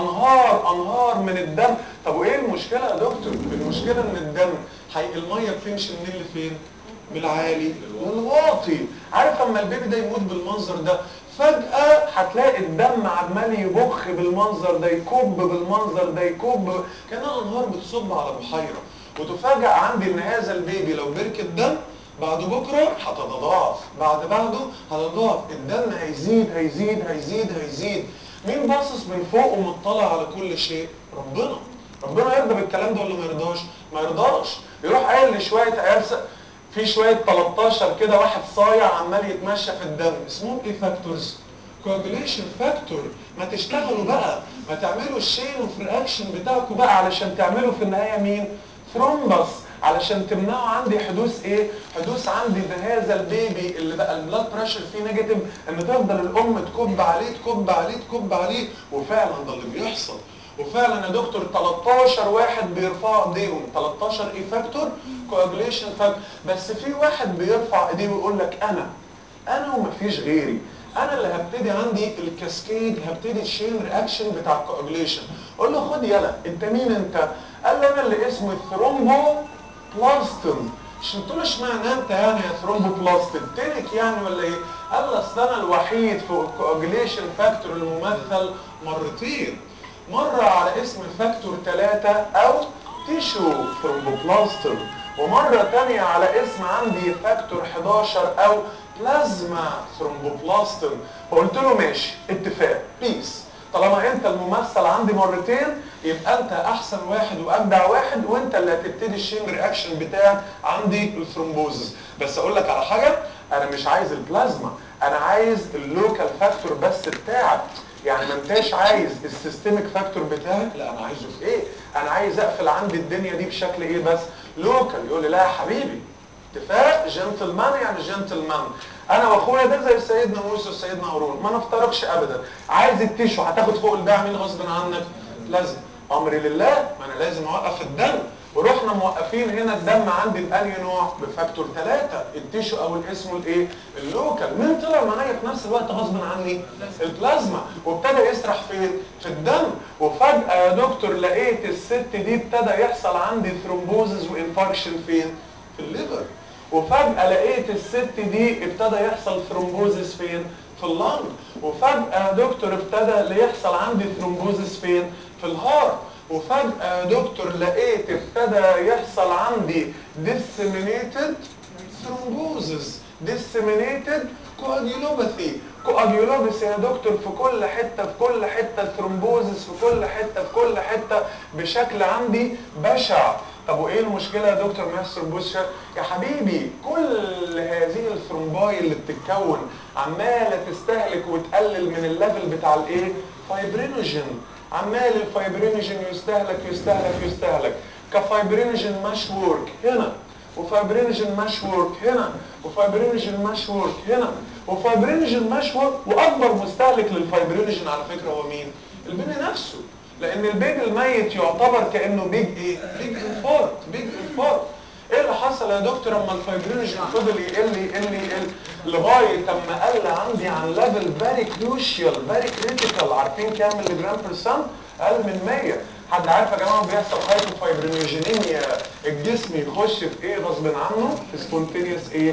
انهار انهار من الدم طب وايه المشكله يا دكتور المشكله ان الدم حي الميه بتمشي منين لفين من العالي للواطي عارف اما البيبي ده يموت بالمنظر ده فجأة هتلاقي الدم عمال يبخ بالمنظر ده يكب بالمنظر ده يكب كأنها انهار بتصب على بحيرة وتفاجأ عندي ان هذا البيبي لو بركة دم بعد بكرة هتتضاعف بعد بعده هتتضاعف الدم هيزيد هيزيد هيزيد هيزيد مين باصص من فوق ومطلع على كل شيء ربنا ربنا يرضى بالكلام ده ولا ما يرضاش ما يرضاش يروح قايل لشوية عيال في شوية 13 كده واحد صايع عمال يتمشى في الدم اسمهم ايه فاكتورز كوagulation فاكتور ما تشتغلوا بقى ما تعملوا الشين اوف رياكشن بتاعكم بقى علشان تعملوا في النهاية مين ثرومبس علشان تمنعوا عندي حدوث ايه حدوث عندي ان هذا البيبي اللي بقى البلاد بريشر فيه نيجاتيف ان تفضل الام تكب عليه تكب عليه تكب عليه وفعلا ده اللي بيحصل وفعلا يا دكتور 13 واحد بيرفعوا ايديهم 13 ايه فاكتور كواجليشن فاكتور بس في واحد بيرفع ايديه ويقول لك انا انا ومفيش غيري انا اللي هبتدي عندي الكاسكيد هبتدي الشين رياكشن بتاع الكواجليشن اقول له خد يلا انت مين انت قال لي انا اللي اسمي ثرومبو بلاستم قلت له اشمعنى انت يعني يا ثرومبو بلاستم تنك يعني ولا ايه قال لي اصل انا الوحيد في الكواجليشن فاكتور الممثل مرتين مرة على اسم فاكتور 3 او تيشو ثرومبوبلاستم ومرة تانية على اسم عندي فاكتور 11 او بلازما ثرومبوبلاستم فقلت له ماشي اتفاق بيس طالما انت الممثل عندي مرتين يبقى انت احسن واحد وابدع واحد وانت اللي هتبتدي الشين رياكشن بتاعك عندي الثرومبوزس بس اقول لك على حاجه انا مش عايز البلازما انا عايز اللوكال فاكتور بس بتاعك يعني ما انتش عايز السيستميك فاكتور بتاعك لا انا عايزه في ايه انا عايز اقفل عندي الدنيا دي بشكل ايه بس لوكال يقول لي لا يا حبيبي اتفاق جنتلمان يعني جنتلمان انا واخويا ده زي سيدنا موسى وسيدنا هارون ما نفترقش ابدا عايز التيشو هتاخد فوق الباع مين غصب عنك لازم امري لله ما انا لازم اوقف الدم ورحنا موقفين هنا الدم عندي بأنهي نوع بفاكتور ثلاثة التيشو او الاسم الايه اللوكال مين طلع معايا في نفس الوقت غصب عني البلازما وابتدى يسرح فين في الدم وفجأة يا دكتور لقيت الست دي ابتدى يحصل عندي ثرومبوزز وانفاركشن فين في الليفر وفجأة لقيت الست دي ابتدى يحصل ثرومبوزس فين في اللنج وفجأة يا دكتور ابتدى يحصل عندي ثرومبوزس فين في الهارت وفجأة يا دكتور لقيت ابتدى يحصل عندي disseminated thrombosis disseminated coagulopathy coagulopathy يا دكتور في كل حتة في كل حتة ثرومبوزس في كل حتة في كل حتة بشكل عندي بشع طب وايه المشكلة يا دكتور ما ثرومبوزس يا حبيبي كل هذه الثرومباي اللي بتتكون عمالة تستهلك وتقلل من الليفل بتاع الايه فايبرينوجين عمال الفايبرينوجين يستهلك يستهلك يستهلك كفايبرينوجين ماش وورك هنا وفايبرينوجين ماش وورك هنا وفايبرينوجين ماش وورك هنا وفايبرينوجين ماش وورك واكبر مستهلك للفايبرينوجين على فكره هو مين البيبي نفسه لان البيبي الميت يعتبر كانه بيج ايه بيج انفارت بيج انفارت ايه اللي حصل يا دكتور اما الفايبرينوجين فضل يقل يقل يقل لغايه اما قل عندي عن ليفل فيري كروشيال فيري كريتيكال عارفين كام ملي جرام بيرسنت اقل من 100 حد عارف يا جماعه بيحصل هايبوفايبرينوجينيميا الجسم يخش في ايه غصب عنه في سبونتينيوس ايه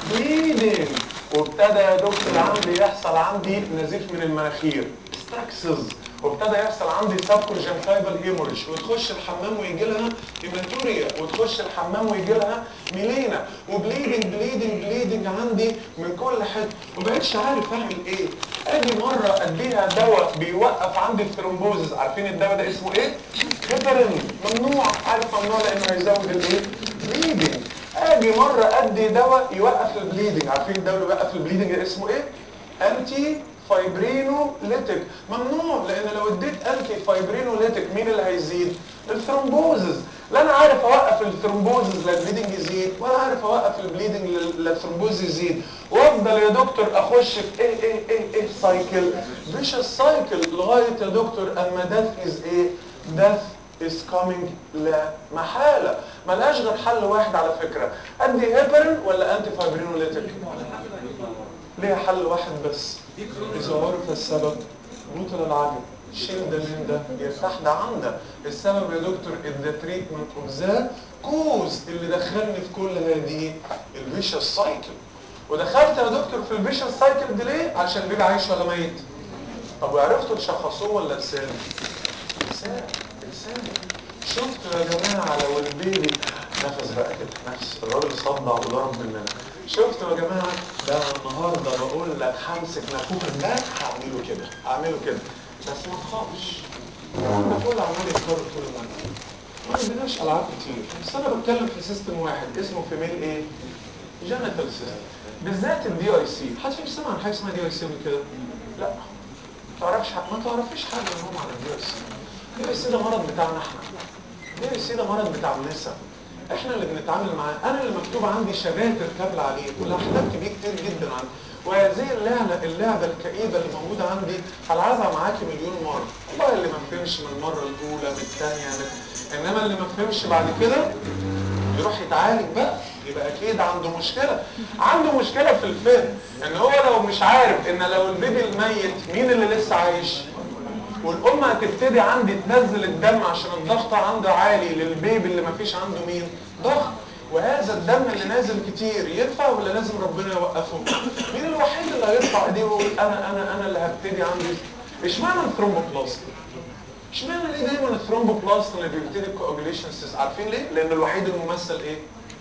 بليدنج وابتدى يا دكتور عندي يحصل عندي نزيف من المناخير ستاكسز وابتدى يحصل عندي سبكوجنتايفال هيموريج وتخش الحمام ويجي لها هيماتوريا وتخش الحمام ويجي لها ميلينا وبليدنج بليدنج بليدنج عندي من كل حته ما بقتش عارف اعمل ايه اجي مره اديها دواء بيوقف عندي الثرومبوزز عارفين الدواء ده اسمه ايه هيبرين ممنوع عارف ممنوع لانه هيزود الايه بليدنج اجي مره ادي دواء يوقف البليدنج عارفين الدواء اللي يوقف البليدنج ده اسمه ايه انتي فايبرينوليتيك ممنوع لان لو اديت انتي فايبرينوليتيك مين اللي هيزيد الثرومبوزز لا انا عارف اوقف الثرومبوزز لا البليدنج يزيد ولا عارف اوقف البليدنج لا الثرومبوز يزيد وافضل يا دكتور اخش في ايه ايه ايه ايه سايكل مش السايكل لغايه يا دكتور اما death از ايه death is coming لا محاله ملهاش غير حل واحد على فكره ادي هيبرين ولا انتي فايبرينوليتيك ليها حل واحد بس إذا عرف السبب بطل العجب شيل ده من ده يرتاح ده عن ده السبب يا دكتور in the treatment of the cause اللي دخلني في كل هذه الفيشس سايكل ودخلت يا دكتور في الفيشس سايكل دي ليه؟ عشان البيبي عايش ولا ميت؟ طب وعرفتوا تشخصوه ولا لسان؟ لسان لسان شفتوا يا جماعه لو البيبي نفس بقى كده نفس الراجل صدع وضرب مننا شفتوا يا جماعه ده أنا النهارده بقول لك همسك نافوخك ده هعمله كده هعمله كده بس ما تخافش الكلام ده كله عمال يتكرر طول الوقت ما عندناش العاب كتير بس انا بتكلم في سيستم واحد اسمه فيميل ايه؟ جينيتال سيستم بالذات الدي اي سي حد فيكم سمع عن حاجه اسمها دي اي سي من كده؟ لا ما تعرفش حاجه ما تعرفيش حاجه منهم عن الدي اي سي الدي اي سي ده مرض بتاعنا احنا الدي اي سي ده مرض بتاع النساء احنا اللي بنتعامل معاه انا اللي مكتوب عندي شباتر كامله عليه واللي احتجت بيه كتير جدا عنه وهذه اللعبه اللعبه الكئيبه اللي موجوده عندي هلعبها معاكي مليون مره والله اللي ما فهمش من المره الاولى من الثانيه من... انما اللي ما فهمش بعد كده يروح يتعالج بقى يبقى اكيد عنده مشكله عنده مشكله في الفهم ان هو لو مش عارف ان لو البيبي الميت مين اللي لسه عايش والام هتبتدي عندي تنزل الدم عشان الضغط عنده عالي للبيبي اللي ما فيش عنده مين ضغط وهذا الدم اللي نازل كتير ينفع ولا لازم ربنا يوقفه مين الوحيد اللي هيرفع ايديه ويقول انا انا انا اللي هبتدي عندي اشمعنى الثرومبوبلاست اشمعنى ليه دايما الثرومبوبلاست اللي بيبتدي الكواجوليشن عارفين ليه لان الوحيد الممثل ايه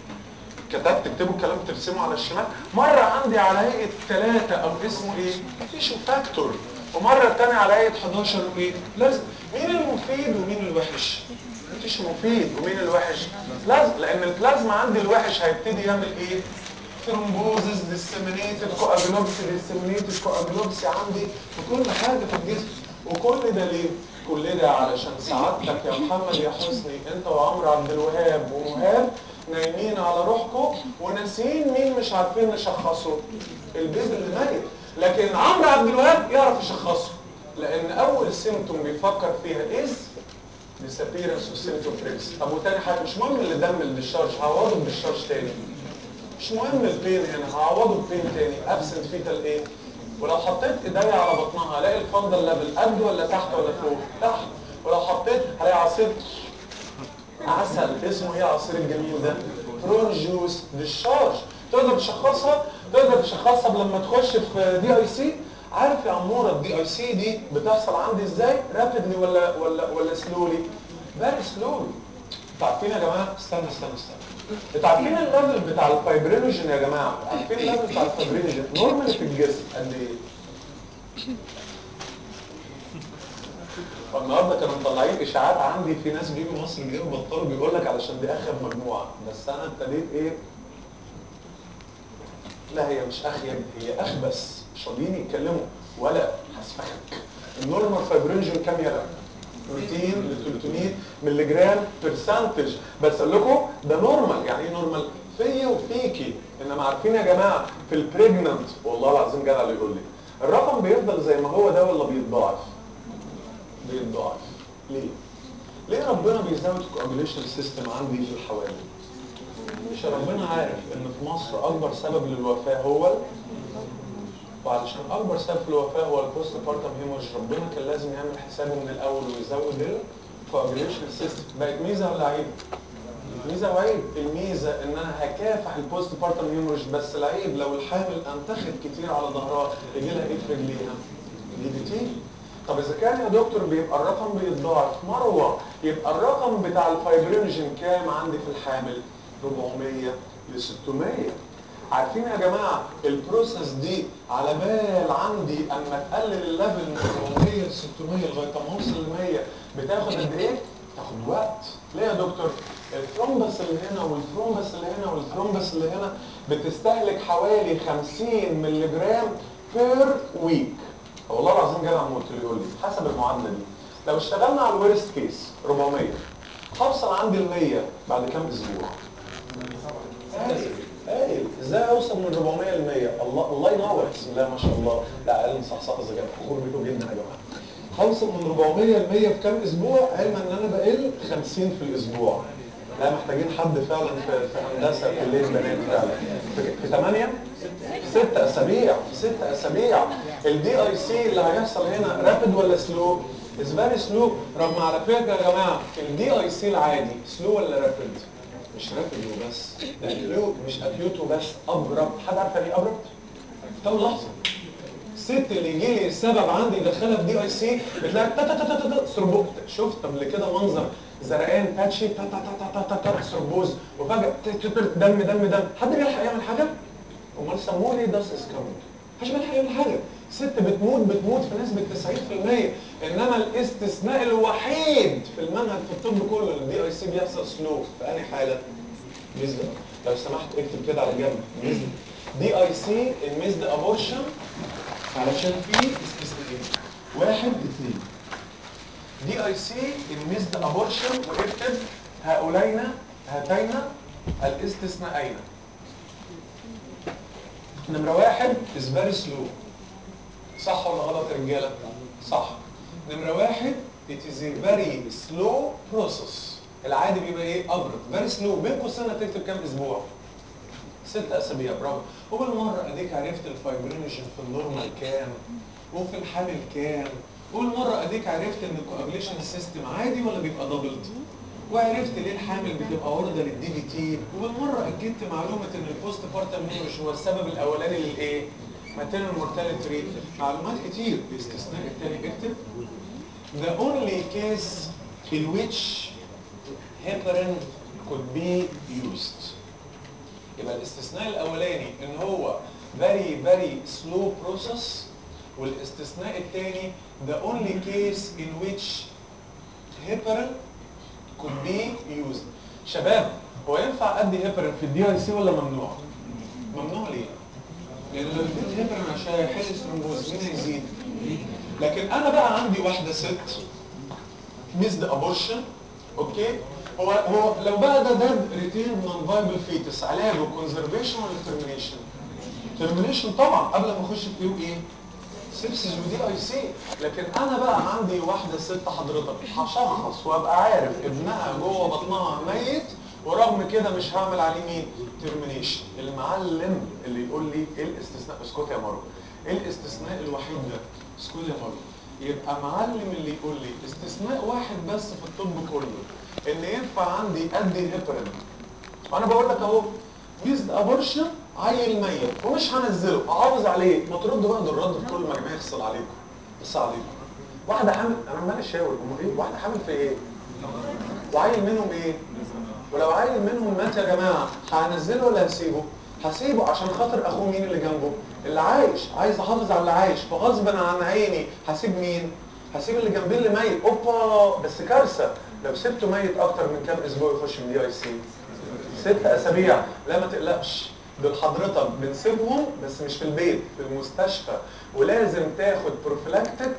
كتبت تكتبوا الكلام ترسمه على الشمال مرة عندي على هيئة ثلاثة أو اسمه إيه؟ تيشو فاكتور ومرة الثانية على هيئة 11 وإيه؟ لازم مين المفيد ومين الوحش؟ التيشو مفيد ومين الوحش؟ لازم لأن البلازما عندي الوحش هيبتدي يعمل إيه؟ ثرومبوزز ديسيمينيتد كواجلوبسي ديسيمينيتد كواجلوبسي عندي في كل حاجة في الجسم وكل ده ليه؟ كل ده علشان سعادتك يا محمد يا حسني انت وعمرو عبد الوهاب ومهاب نايمين على روحكم وناسيين مين مش عارفين نشخصه البيبي اللي ميت لكن عمرو عبد الوهاب يعرف يشخصه لان اول سيمتوم بيفكر فيها از disappearance of symptom freaks طب وتاني حاجه مش مهم اللي دم الديشارج هعوضه بالديشارج تاني مش مهم البين هنا هعوضه ببين تاني ابسنت فيتال ايه ولو حطيت ايديا على بطنها الاقي الفندل ليفل قد ولا تحت ولا فوق تحت ولو حطيت هلاقي عصير عسل اسمه ايه العصير الجميل ده برون جوس ديشارج تقدر تشخصها تقدر تشخصها لما تخش في دي اي سي عارف يا عموره الدي اي سي دي بتحصل عندي ازاي رابيدلي ولا ولا ولا سلولي فيري سلولي انتوا عارفين يا جماعه استنى استنى استنى انتوا عارفين الليفل بتاع الفايبرينوجين يا جماعه عارفين الليفل بتاع الفايبرينوجين نورمال في الجسم قد ايه فالنهارده كانوا مطلعين اشاعات عندي في ناس بيجوا مصر جايين بطلوا بيقول لك علشان دي اخر مجموعه بس انا ابتديت ايه لا هي مش اخ يا ابني هي اخ بس مش راضيين يتكلموا ولا هسفخك النورمال فايبرينجن كام يلا 200 ل 300 مللي جرام برسنتج بس اقول لكم ده نورمال يعني ايه نورمال فيا وفيكي انما عارفين يا جماعه في البريجننت والله العظيم جدع اللي يقول لي الرقم بيفضل زي ما هو ده ولا بيتضاعف بيتضاعف ليه ليه ربنا بيزود الكوagulation سيستم عندي في الحوالي مش ربنا عارف ان في مصر اكبر سبب للوفاه هو وعلشان اكبر سبب في الوفاه هو البوست بارتم هيمورج ربنا كان لازم يعمل حسابه من الاول ويزود الكوagulation سيستم بقت ميزه ولا عيب؟ ميزه وعيب الميزه ان انا هكافح البوست بارتم هيمورج بس العيب لو الحامل انتخت كتير على ظهرها يجي لها ايه في رجليها؟ دي دي تي طب اذا كان يا دكتور بيبقى الرقم بيتضاعف مروه يبقى الرقم بتاع الفايبرينوجين كام عندي في الحامل 400 ل 600 عارفين يا جماعه البروسيس دي على بال عندي اما تقلل الليفل من 400 ل 600 لغايه ما اوصل ل 100 بتاخد قد ايه؟ تاخد وقت ليه يا دكتور؟ الثرومبس اللي هنا والثرومبس اللي هنا والثرومبس اللي هنا بتستهلك حوالي 50 مللي جرام بير ويك والله العظيم جدع موت اللي يقول لي حسب المعادله دي لو اشتغلنا على الورست كيس 400 هوصل عندي ال 100 بعد كام اسبوع؟ هايل هايل ازاي اوصل من 400 ل 100 الله الله ينور بسم الله ما شاء الله لا اقل صحصحه ذكاء فخور بيكم جدا يا جماعه هوصل من 400 ل 100 في كام اسبوع علما ان انا بقل 50 في الاسبوع لا محتاجين حد فعلا في, في هندسه كليه بنات فعلا في, في 8 في 6 اسابيع في 6 اسابيع الدي اي سي اللي هيحصل هنا رابid ولا سلو؟ از فيري سلو رغم على فكره يا جماعه الدي اي سي العادي سلو ولا رابid؟ مش رابد وبس ده اكيوت مش اكيوت وبس ابرد حد عارف يعني ايه ابرد؟ في اول لحظه الست اللي يجي لي السبب عندي يدخلها في دي اي سي بتلاقي تا تا تا تا تا ثرومبوز شفت قبل كده منظر زرقان باتشي تا تا تا تا تا تا تا ثرومبوز وفجاه دم دم دم حد بيلحق يعمل حاجه؟ امال سموه ليه داس از كامينج محدش بيلحق يعمل حاجه ست بتموت بتموت في نسبه 90% انما الاستثناء الوحيد في المنهج في الطب كله الدي اي سي بيحصل سلو في انهي حاله؟ ميزد لو سمحت اكتب كده على جنب ميزد دي اي سي الميزد ابورشن علشان في استثناءين واحد اثنين دي اي سي الميزد ابورشن واكتب هؤلاين هاتين الاستثناءين نمرة واحد is very slow صح ولا غلط يا رجالة؟ صح نمرة واحد it is a very slow process العادي بيبقى ايه؟ أبرد very slow بين قوسين هتكتب كام أسبوع؟ ست أسابيع برافو وبالمرة أديك عرفت الفايبرينوجين في النورمال كام وفي الحامل كام وبالمرة أديك عرفت إن الكوابليشن سيستم عادي ولا بيبقى دبلد وعرفت ليه الحامل بتبقى عرضه للدي بي تي وبالمره اكدت معلومه ان البوست بارتم مش هو السبب الاولاني للايه؟ maternal mortality rate معلومات كتير باستثناء التاني اكتب the only case in which heparin could be used يبقى الاستثناء الاولاني ان هو very very slow process والاستثناء الثاني the only case in which heparin could be used شباب هو ينفع ادي هيبرين في الدي اي سي ولا ممنوع؟ ممنوع ليه؟ لان لو اديت هيبرين عشان يحل سترومبوز مين هيزيد؟ لكن انا بقى عندي واحده ست ميزد ابورشن اوكي هو هو لو بقى ده داد ريتين نون فايبل فيتس علاجه كونزرفيشن ولا ترمينيشن؟ ترمينيشن طبعا قبل ما اخش في ايه؟ سيبسيس ودي اي سي لكن انا بقى عندي واحده ست حضرتك هشخص وابقى عارف ابنها جوه بطنها ميت ورغم كده مش هعمل عليه مين ترمينيشن المعلم اللي يقول لي ايه الاستثناء اسكت يا مروه ايه الاستثناء الوحيد ده اسكت يا مروه يبقى معلم اللي يقول لي استثناء واحد بس في الطب كله ان ينفع عندي ادي هيبرين وانا بقول لك اهو ميزد ابورشن عيل ميت ومش هنزله احافظ عليه ما تردوا بقى الرد في كل مجموعه يحصل عليكم بس عليكم واحده حامل انا عمال اشاور هم ايه واحده حامل في ايه وعيل منهم ايه ولو عيل منهم مات يا جماعه هنزله ولا هسيبه هسيبه عشان خاطر اخوه مين اللي جنبه اللي عايش عايز احافظ على اللي عايش فغصبا عن عيني هسيب مين هسيب اللي جنبي اللي ميت اوبا بس كارثه لو سبته ميت اكتر من كام اسبوع يخش من دي اي سي ست اسابيع لا ما تقلقش دول حضرتك بنسيبهم بس مش في البيت في المستشفى ولازم تاخد بروفلاكتيك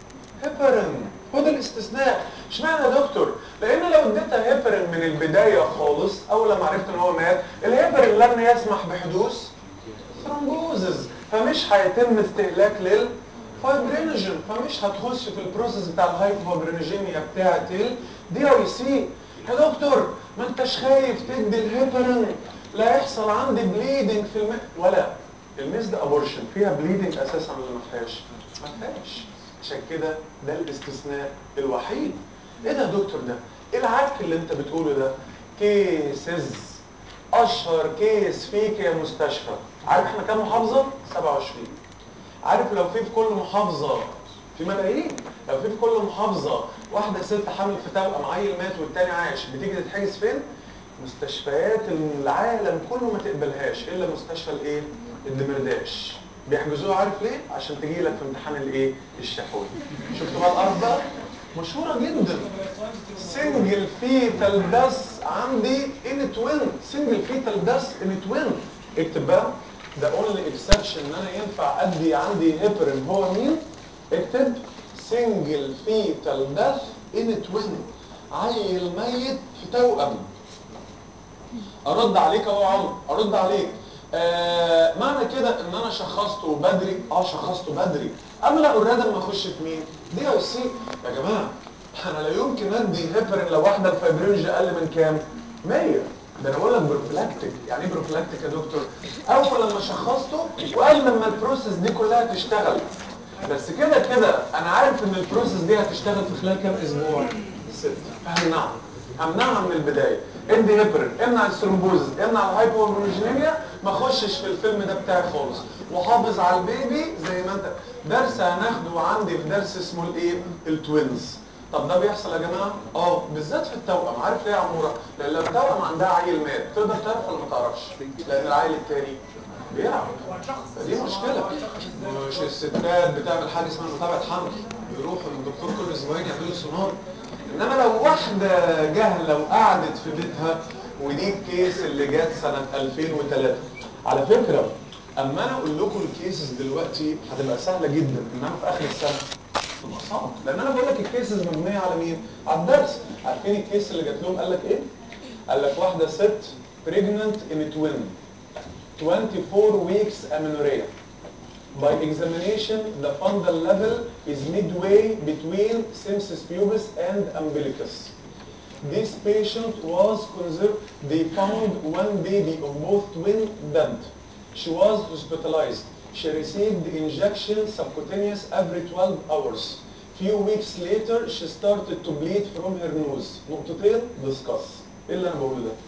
هيبرين هو ده الاستثناء اشمعنى يا دكتور لان لو اديتها هيبرين من البدايه خالص اول لما عرفت ان هو مات الهيبرين لن يسمح بحدوث ثرومبوزز فمش هيتم استهلاك لل فايبرينوجين فمش هتخش في البروسيس بتاع الهايبوفايبرينوجينيا بتاعت الدي اي سي يا دكتور ما انتش خايف تدي الهيبرين لا يحصل عندي بليدنج في الم... ولا الميزد ابورشن فيها بليدنج اساسا ولا ما فيهاش؟ ما فيهاش عشان كده ده الاستثناء الوحيد ايه ده يا دكتور ده؟ ايه العك اللي انت بتقوله ده؟ كيسز اشهر كيس فيك يا مستشفى عارف احنا كام محافظه؟ 27 عارف لو في في كل محافظه في ملايين لو في في كل محافظه واحده ست حامل في توأم عيل مات والتاني عايش بتيجي تتحجز فين؟ مستشفيات العالم كله ما تقبلهاش الا مستشفى الايه؟ الدمرداش بيحجزوها عارف ليه؟ عشان تجي لك في امتحان الايه؟ الشفوي شفتوا بقى الارض بقى؟ مشهوره جدا سنجل فيتال بس عندي ان توين سنجل فيتال بس ان توين اكتب بقى ده اونلي اكسبشن ان انا ينفع ادي عندي هيبرين هو مين؟ اكتب سنجل فيتال داث ان توين عيل ميت في توأم ارد عليك اهو يا عمر ارد عليك آه معنى كده ان انا شخصته بدري اه شخصته بدري املا اوريدي ما اخش في مين دي اي سي يا جماعه انا لا يمكن ادي هيبرين لو واحده الفايبرينج اقل من كام 100 ده انا بقول لك بروفلاكتيك يعني ايه بروفلاكتيك يا دكتور اول لما شخصته وقال لما البروسيس دي كلها تشتغل بس كده كده انا عارف ان البروسيس دي هتشتغل في خلال كام اسبوع ست همنعها همنعها من البدايه ادي هيبرين امنع الثرومبوزس امنع الهايبوهرمونوجينيميا ما اخشش في الفيلم ده بتاعي خالص وحافظ على البيبي زي ما انت درس هناخده عندي في درس اسمه الايه التوينز طب ده بيحصل يا جماعه اه بالذات في التوأم عارف ليه يا عموره لان لو التوأم عندها عيل مات تقدر تعرف ولا ما تعرفش لان العيل التاني بيلعب دي مشكله مش الستات بتعمل حاجه اسمها متابعه حمل بيروحوا للدكتور كل اسبوعين يعملوا سونار انما لو واحده جاهله وقعدت في بيتها ودي الكيس اللي جت سنه 2003 على فكره اما انا اقول لكم الكيسز دلوقتي هتبقى سهله جدا انما في اخر السنه تبقى صعب لان انا بقول لك الكيسز مبنيه على مين؟ على الدرس عارفين الكيس اللي جات لهم قال لك ايه؟ قال لك واحده ست pregnant in twin 24 weeks amenorrhea By examination, the fundal level is midway between symphysis pubis and umbilicus. This patient was conserved. They found one baby of both twin dead. She was hospitalized. She received the injection subcutaneous every 12 hours. Few weeks later, she started to bleed from her nose. نقطتين discuss. ايه اللي انا بقوله ده؟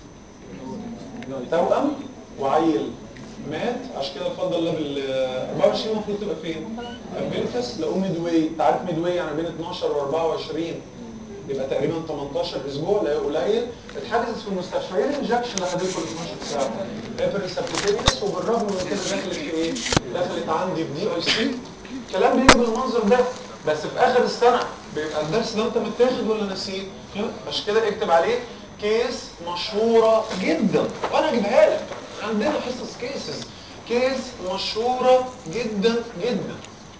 توأم وعيل مات عشان كده الفضل ليفل 24 المفروض تبقى فين؟ امبيليكس لقوه ميد واي انت عارف ميد واي يعني بين 12 و 24 يبقى تقريبا 18 اسبوع لا قليل اتحجزت في المستشفى ايه الانجكشن اللي هديه كل 12 ساعه؟ ابر سبكوتينيوس وبالرغم من كده دخلت في ايه؟ دخلت عندي في دي اي سي الكلام بيجي بالمنظر ده بس في اخر السنه بيبقى الدرس ده انت متاخد ولا نسيه؟ عشان كده اكتب عليه كيس مشهوره جدا وانا اجيبها لك عندنا حصص كيسز كيس مشهوره جدا جدا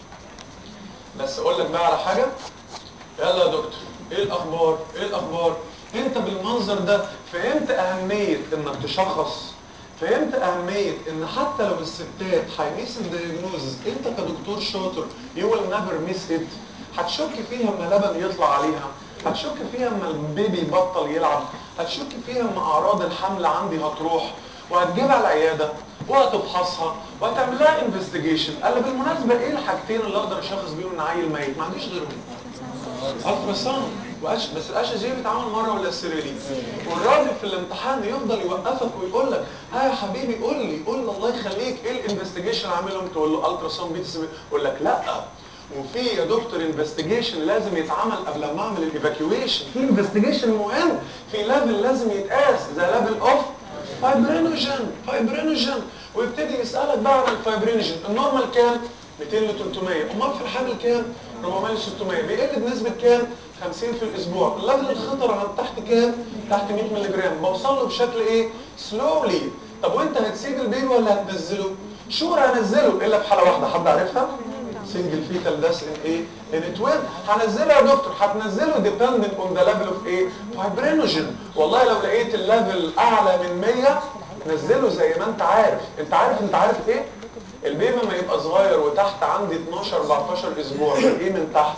بس اقول لك بقى على حاجه يلا يا دكتور ايه الاخبار ايه الاخبار انت بالمنظر ده فهمت اهميه انك تشخص فهمت اهميه ان حتى لو الستات هيميس الدياجنوزز انت كدكتور شاطر يو ويل نيفر ميس ات هتشك فيها اما لبن يطلع عليها هتشك فيها اما البيبي يبطل يلعب هتشك فيها اما اعراض الحمل عندي هتروح وهتجيبها العياده وهتفحصها وهتعمل لها انفستيجيشن قال بالمناسبه ايه الحاجتين اللي اقدر اشخص بيهم ان عيل ميت ما عنديش غيرهم الترا ساوند وأش... بس الاشعه دي بيتعمل مره ولا السيريلي والراجل في الامتحان يفضل يوقفك ويقول لك ها يا حبيبي قول لي قول لي الله يخليك ايه الانفستيجيشن عاملهم تقول له الترا ساوند بيتا يقول لك لا وفي يا دكتور انفستيجيشن لازم يتعمل قبل ما اعمل الايفاكيويشن في انفستيجيشن مهم في ليفل لازم يتقاس ذا ليفل اوف فايبرينوجين فايبرينوجين ويبتدي يسالك بقى عن الفايبرينوجين النورمال كام 200 ل 300 امال في الحمل كام 400 ل 600 بيقل بنسبه كام 50 في الاسبوع الليفل الخطر عن تحت كام تحت 100 مللي جرام بوصل له بشكل ايه سلولي طب وانت هتسيب البيبي ولا هتنزله شور هنزله الا في حاله واحده حد عارفها سنجل فيتال داس ان ايه ان توين هنزله يا دكتور هتنزله ديبندنت اون ذا ليفل اوف ايه فايبرينوجين والله لو لقيت الليفل اعلى من 100 نزله زي ما انت عارف انت عارف انت عارف ايه البيبي ما يبقى صغير وتحت عندي 12 14 اسبوع ايه من تحت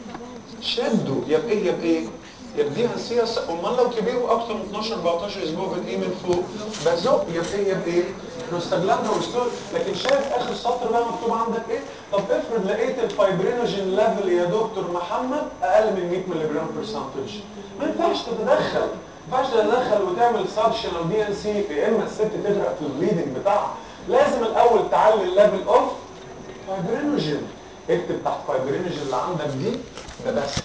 شده يا بايه يا بايه يا بديها سياسة امال لو كبير واكتر من 12 14 اسبوع بايه من فوق بزق يا بايه يا بايه بروستاجلاند وستول لكن شايف اخر سطر بقى مكتوب عندك ايه طب افرض لقيت الفايبرينوجين ليفل يا دكتور محمد اقل من 100 مللي جرام برسنتج ما ينفعش تتدخل ما ينفعش تتدخل وتعمل سكشن او دي ان سي يا اما الست تغرق في البليدنج بتاعها لازم الاول تعلي الليفل اوف فايبرينوجين اكتب تحت فايبرينج اللي عندك دي ده بست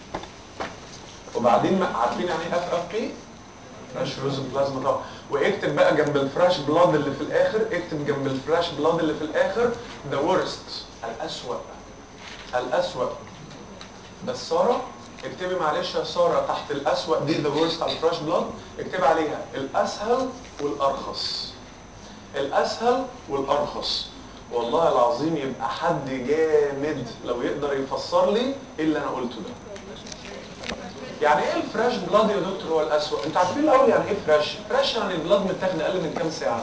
وبعدين ما- عارفين يعني ايه اف اف بي فريش فروزن بلازما طبعا واكتب بقى جنب الفراش بلاد اللي في الاخر اكتب جنب الفراش بلاد اللي في الاخر ذا ورست الاسوأ الاسوأ بس ساره اكتبي معلش يا ساره تحت الاسوأ دي ذا ورست على الفراش بلاد اكتبي عليها الاسهل والارخص الاسهل والارخص والله العظيم يبقى حد جامد لو يقدر يفسر لي ايه اللي انا قلته ده يعني ايه الفراش بلاد يا دكتور هو الاسوأ انت عارفين الاول يعني ايه فريش فريش يعني البلاد متاخد اقل من كام ساعه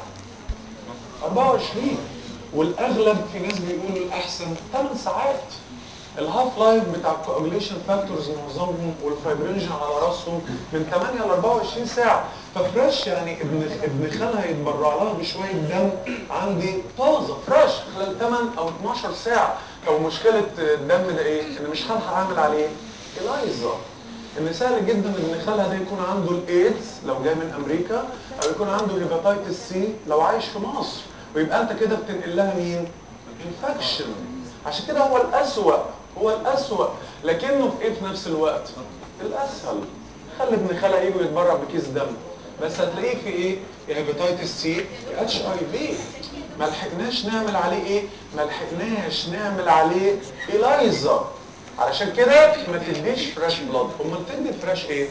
24 والاغلب في ناس بيقولوا الاحسن 8 ساعات الهاف لايف بتاع الكوagulation فاكتورز معظمهم والفايبرينجن على راسهم من 8 ل 24 ساعه ففريش يعني ابن ابن خالها يتبرع لها بشويه دم عندي طازه فريش خلال 8 او 12 ساعه او مشكله الدم ده ايه؟ ان مش هلحق اعمل عليه الايزا ان سهل جدا ان خالها ده يكون عنده الايدز لو جاي من امريكا او يكون عنده هيباتيتس سي لو عايش في مصر ويبقى انت كده بتنقل لها مين؟ انفكشن عشان كده هو الاسوأ هو الاسوأ لكنه في ايه في نفس الوقت؟ الاسهل خلي ابن خالها يجي يتبرع بكيس دم بس هتلاقيه في ايه؟ يا هيباتيتس سي يا اتش اي في ما لحقناش نعمل عليه ايه؟ ما لحقناش نعمل عليه الايزا علشان كده ما تديش فريش بلاد امال تدي فريش ايه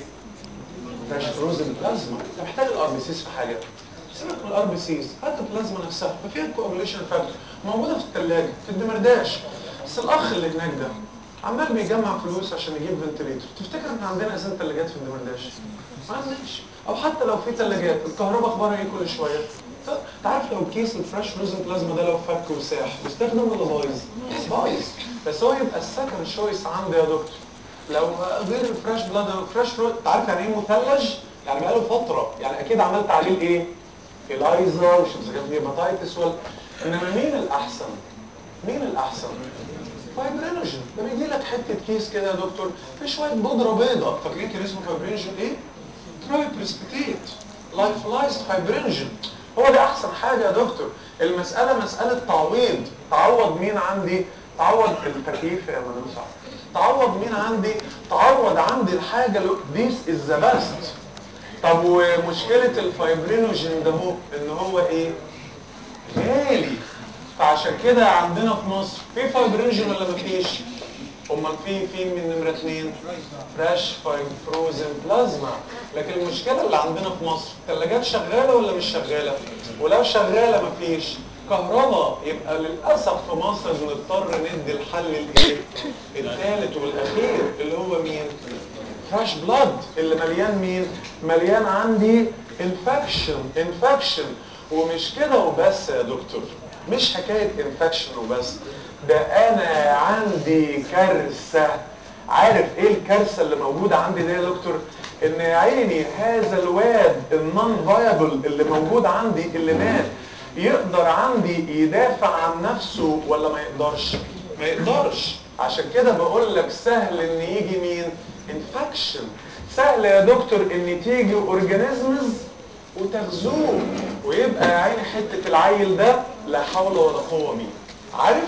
فريش فروزن بلازما انت محتاج الار بي سيز في حاجه سيبك من الار بي سيز هات البلازما نفسها ما فيها كوagulation فاكتور موجوده في الثلاجه في الدمرداش بس الاخ اللي هناك ده عمال بيجمع فلوس عشان يجيب فنتليتور تفتكر ان عندنا اساسا ثلاجات في الدمرداش ما عندناش او حتى لو في ثلاجات الكهرباء اخبارها ايه كل شويه انت عارف لو كيس الفريش فروزن بلازما ده لو فك وساح بيستخدم ولا بايظ؟ بايظ بس هو يبقى السكند شويس عندي يا دكتور لو غير الفريش بلاد فريش فروت انت عارف يعني ايه مثلج؟ يعني بقاله فتره يعني اكيد عملت عليه الايه؟ الايزا وشيبسجافنيباتايتس وال انما مين الاحسن؟ مين الاحسن؟ فايبرينوجين ده بيجي لك حته كيس كده يا دكتور في شويه بودره بيضاء فاكرين كان اسمه فايبرينوجين ايه؟ تراي بريسبيتيت لايفلايزد فايبرينوجين هو ده احسن حاجه يا دكتور المساله مساله تعويض تعوض مين عندي؟ تعوض التكييف يا مدام صح تعوض مين عندي؟ تعوض عندي الحاجه ذيس از ذا بيست طب ومشكله الفايبرينوجين ده هو ان هو ايه؟ غالي فعشان كده عندنا في مصر في فايبرينوجين ولا مفيش؟ امال في في من نمره اثنين فريش فايب فروزن بلازما لكن المشكله اللي عندنا في مصر الثلاجات شغاله ولا مش شغاله ولو شغاله مفيش كهرباء يبقى للاسف في مصر بنضطر ندي الحل الايه الثالث والاخير اللي هو مين فريش بلاد اللي مليان مين مليان عندي انفكشن انفكشن ومش كده وبس يا دكتور مش حكايه انفكشن وبس ده انا عندي كارثه عارف ايه الكارثه اللي موجوده عندي دي يا دكتور ان يا عيني هذا الواد النون فايبل اللي موجود عندي اللي مات يقدر عندي يدافع عن نفسه ولا ما يقدرش ما يقدرش عشان كده بقول لك سهل ان يجي مين انفكشن سهل يا دكتور ان تيجي اورجانيزمز وتغزوه ويبقى يا عيني حته العيل ده لا حول ولا قوه بيه عارف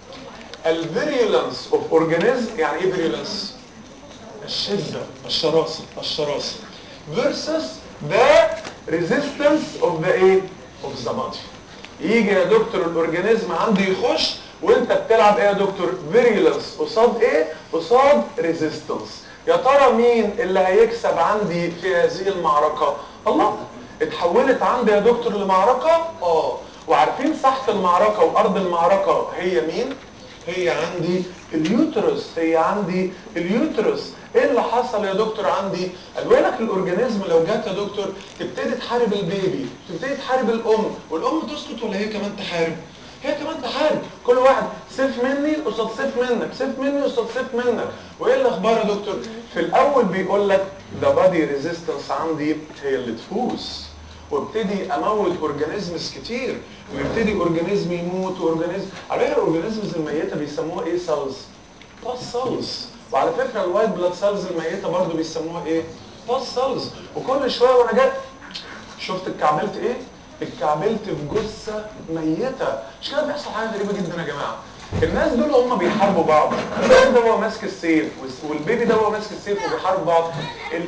الفيريولانس اوف اورجانيزم يعني ايه فيريولانس الشده الشراسه الشراسه versus the resistance of the ايه of the body يجي يا دكتور الاورجانيزم عندي يخش وانت بتلعب ايه يا دكتور فيريولانس قصاد ايه قصاد ريزيستنس يا ترى مين اللي هيكسب عندي في هذه المعركه الله اتحولت عندي يا دكتور لمعركه اه وعارفين ساحه المعركه وارض المعركه هي مين هي عندي اليوترس هي عندي اليوترس ايه اللي حصل يا دكتور عندي الوانك الاورجانيزم لو جت يا دكتور تبتدي تحارب البيبي تبتدي تحارب الام والام تسكت ولا هي كمان تحارب هي كمان تحارب كل واحد سيف مني قصاد سيف منك سيف مني قصاد سيف منك وايه الاخبار يا دكتور في الاول بيقول لك ذا بادي ريزيستنس عندي هي اللي تفوز وابتدي اموت اورجانيزمز كتير ويبتدي اورجانيزم يموت واورجانيزم على فكره الاورجانيزمز الميته بيسموها ايه سيلز باس سيلز وعلى فكره الوايت بلاد سيلز الميته برضو بيسموها ايه باس سيلز وكل شويه وانا جاي شفت اتكعبلت ايه اتكعبلت في جثه ميته مش كده بيحصل حاجه غريبه جدا يا جماعه الناس دول هم بيحاربوا بعض الراجل ده هو ماسك السيف والس- والبيبي ده هو ماسك السيف وبيحاربوا بعض ال...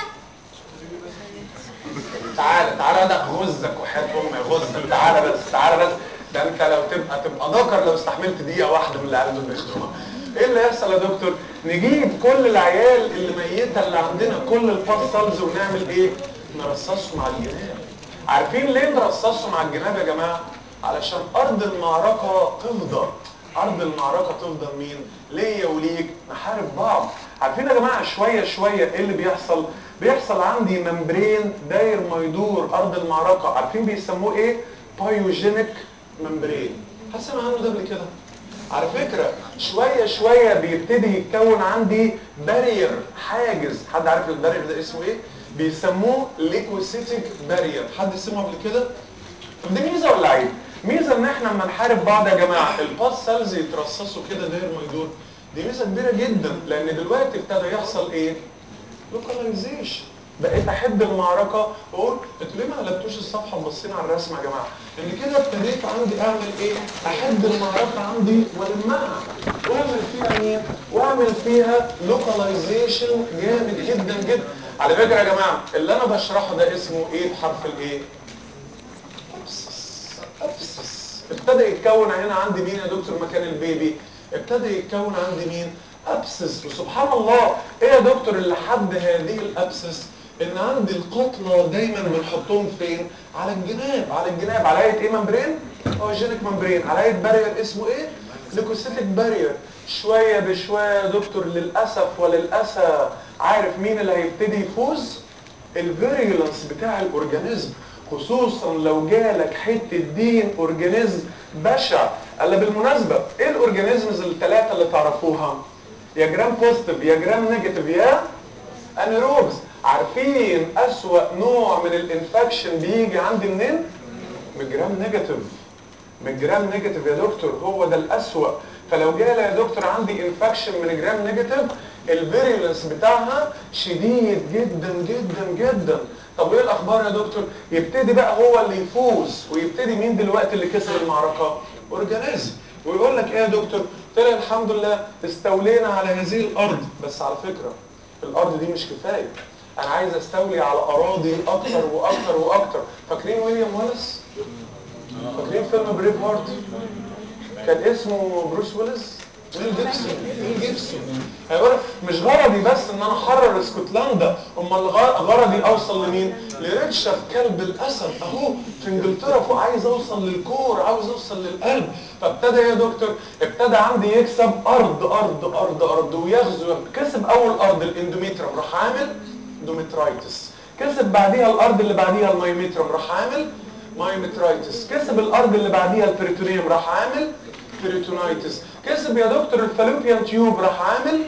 تعالى تعالى ده غزك وحياة امي غزك تعالى بس تعالى بس ده انت لو تبقى تبقى ذكر لو استحملت دقيقة واحدة من اللي قاعدين بيخدمها ايه اللي يحصل يا دكتور؟ نجيب كل العيال اللي ميتة اللي عندنا كل الفصلز ونعمل ايه؟ نرصصهم على الجناب عارفين ليه نرصصهم على الجناب يا جماعة؟ علشان ارض المعركة تفضل ارض المعركة تفضل مين؟ ليا وليك نحارب بعض عارفين يا جماعة شوية شوية ايه اللي بيحصل؟ بيحصل عندي ممبرين داير ما يدور ارض المعركة عارفين بيسموه ايه؟ بايوجينيك ممبرين حد سمع عنه ده قبل كده؟ على فكرة شوية شوية بيبتدي يتكون عندي بارير حاجز حد عارف البارير ده اسمه ايه؟ بيسموه ليكوسيتيك بارير حد سمعه قبل كده؟ طب دي ميزة ولا عيب؟ ميزة ان احنا لما نحارب بعض يا جماعة الباس سيلز يترصصوا كده داير ما يدور دي ميزة كبيرة جدا لان دلوقتي ابتدى يحصل ايه؟ لوكاليزيشن بقيت احب المعركة واقول انتوا ليه ما قلبتوش الصفحة وبصين على الرسمة يا جماعة؟ ان كده ابتديت عندي اعمل ايه؟ احب المعركة عندي والمها واعمل فيها مين؟ واعمل فيها لوكاليزيشن جامد جدا جدا على فكرة يا جماعة اللي انا بشرحه ده اسمه ايه بحرف الايه؟ ابسس ابسس ابتدى يتكون هنا عندي مين يا دكتور مكان البيبي ابتدى يتكون عندي مين ابسس وسبحان الله ايه يا دكتور اللي حد هذه الابسس ان عندي القطنة دايما بنحطهم فين على الجناب على الجناب على ايه ايه ممبرين اه جينيك ممبرين على ايه بارير اسمه ايه ليكوسيتيك بارير شوية بشوية يا دكتور للأسف وللأسف عارف مين اللي هيبتدي يفوز الفيريولانس بتاع الاورجانيزم خصوصا لو جالك حته دين اورجانيزم بشع الا بالمناسبه ايه الاورجانيزمز الثلاثه اللي تعرفوها يا جرام بوزيتيف يا جرام نيجاتيف يا انيروبز عارفين اسوا نوع من الانفكشن بيجي عندي منين من جرام نيجاتيف من جرام نيجاتيف يا دكتور هو ده الاسوأ فلو جالي يا دكتور عندي انفكشن من جرام نيجاتيف الفيريولنس بتاعها شديد جدا جدا جدا طب وايه الاخبار يا دكتور يبتدي بقى هو اللي يفوز ويبتدي مين دلوقتي اللي كسب المعركه اورجانيزم ويقول لك ايه يا دكتور طلع الحمد لله استولينا على هذه الارض بس على فكره الارض دي مش كفايه انا عايز استولي على اراضي اكتر واكتر واكتر فاكرين ويليام والاس فاكرين فيلم بريف هارت كان اسمه بروس ويلز ويل جيبسون ويل جيبسون هيقول مش غرضي بس ان انا احرر اسكتلندا امال غ- غرضي اوصل لمين لريتشارد كلب الاسد اهو في انجلترا فوق عايز اوصل للكور عاوز اوصل للقلب فابتدى يا دكتور ابتدى عندي يكسب ارض ارض ارض ارض ويغزو كسب اول ارض الاندوميترم راح عامل دوميترايتس كسب بعديها الارض اللي بعديها المايوميترم راح عامل مايوميترايتس كسب الارض اللي بعديها البريتونيوم راح عامل بيريتونايتس كسب يا دكتور الفالوبيان تيوب راح عامل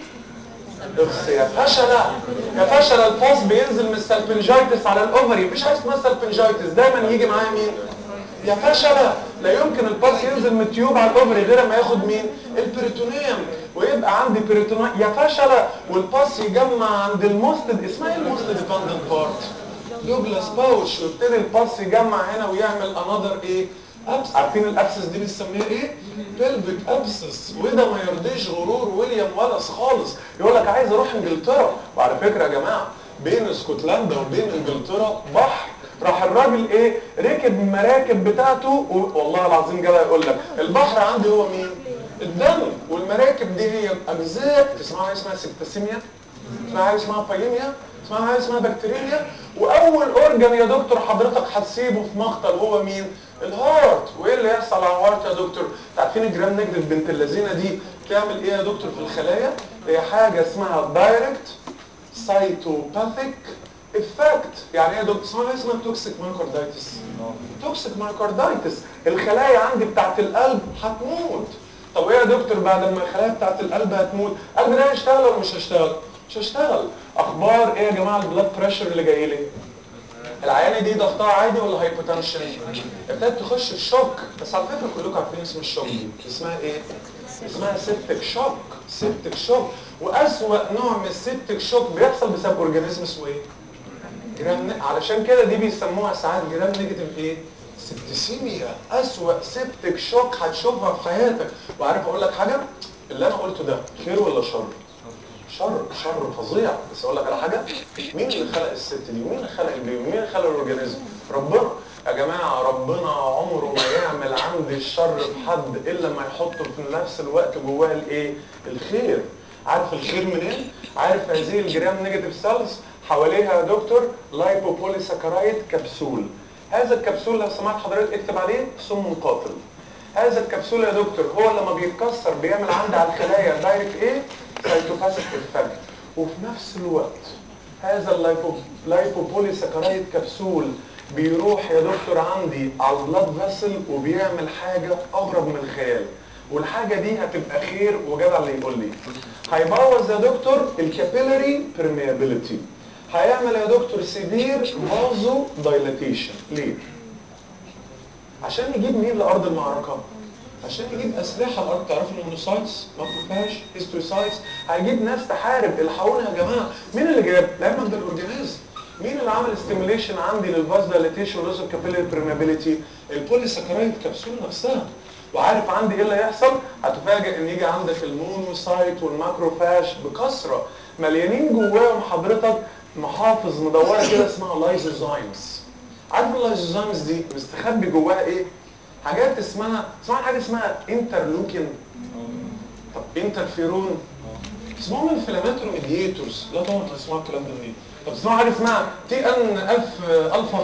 اخس يا فشلة يا فشلة الباص بينزل من السلفنجايتس على الاوفري مفيش حاجه اسمها سلفنجايتس دايما يجي معايا مين يا فشلة لا يمكن الباص ينزل من التيوب على الاوفري غير ما ياخد مين البريتونيوم ويبقى عندي بريتونيوم يا فشلة والباص يجمع عند الموستد اسمها ايه الموستد ديبندنت بارت دوجلاس باوتش ويبتدي الباص يجمع هنا ويعمل انذر ايه أبس عارفين الابسس دي بنسميها ايه بلفيك ابسس وده ما يرضيش غرور ويليام والاس خالص يقول لك عايز اروح انجلترا وعلى فكره يا جماعه بين اسكتلندا وبين انجلترا بحر راح الراجل ايه ركب المراكب بتاعته و... والله العظيم جاي يقول لك البحر عندي هو مين الدم والمراكب دي هي اجزاء تسمعوا حاجه اسمها سبتسيميا اسمها حاجه اسمها بايميا اسمها حاجه اسمها بكتيريا واول اورجان يا دكتور حضرتك هتسيبه في مقتل هو مين الهارت وايه اللي يحصل على الهارت يا دكتور عارفين الجرام نيجاتيف بنت اللذينه دي تعمل ايه يا دكتور في الخلايا هي حاجه اسمها دايركت سايتوباثيك افكت يعني ايه يا دكتور اسمها اسمها توكسيك مايكاردايتس توكسيك مايكاردايتس الخلايا عندي بتاعت القلب هتموت طب ايه يا دكتور بعد ما الخلايا بتاعت القلب هتموت القلب ده هيشتغل ولا مش هيشتغل مش هيشتغل اخبار ايه يا جماعه البلاد بريشر اللي جاي لي العيانه دي ضغطها عادي ولا هايبوتنشن ابتدت تخش في شوك بس على فكره كلكم عارفين اسم الشوك دي اسمها ايه اسمها سيبتك شوك سيبتك شوك واسوأ نوع من السيبتك شوك بيحصل بسبب اورجانيزم اسمه ايه جرام علشان كده دي بيسموها ساعات جرام نيجاتيف ايه سبتسيميا اسوأ سبتك شوك هتشوفها في حياتك وعارف اقول لك حاجه اللي انا قلته ده خير ولا شر شر شر فظيع بس اقول لك على حاجه مين اللي خلق الست دي مين اللي خلق البيبي مين اللي خلق الاورجانيزم ربنا يا جماعه ربنا عمره ما يعمل عند الشر في حد الا ما يحطه في نفس الوقت جواه الايه الخير عارف الخير منين عارف هذه الجرام نيجاتيف سيلز حواليها يا دكتور لايبوبوليساكرايد كبسول هذا الكبسول لو سمحت حضرتك اكتب عليه سم قاتل هذا الكبسول يا دكتور هو لما بيتكسر بيعمل عندي على الخلايا دايركت ايه سايتوباثيك افكت وفي نفس الوقت هذا اللايبو لايبوبوليساكرايد كبسول بيروح يا دكتور عندي على البلاد فيسل وبيعمل حاجه اغرب من الخيال والحاجه دي هتبقى خير وجدع اللي يقول لي هيبوظ يا دكتور الكابيلاري permeability هيعمل يا دكتور سيفير فازو دايلاتيشن ليه عشان يجيب مين لارض المعركه عشان يجيب اسلحه الارض تعرفوا المونوسايتس ماكروفاج هيستوسايتس هيجيب ناس تحارب الحقونا يا جماعه مين اللي جاب لعلمك ده الاورجانيزم مين اللي عمل ستيميليشن عندي للفاز دايلاتيشن ولوز كابيلاري بريمابيليتي البوليساكرايد كبسول نفسها وعارف عندي ايه اللي هيحصل هتفاجئ ان يجي عندك المونوسايت والماكروفاج بكثره مليانين جواهم حضرتك محافظ مدوره كده اسمها لايزوزايمز عارف اللايزوزايمز دي مستخبي جواها ايه حاجات اسمها اسمها حاجه اسمها انترلوكين طب انترفيرون اسمهم انفلاماتوري ميديتورز لا طبعا تسمعوا الكلام ده منين طب اسمعوا حاجه اسمها تي ان اف الفا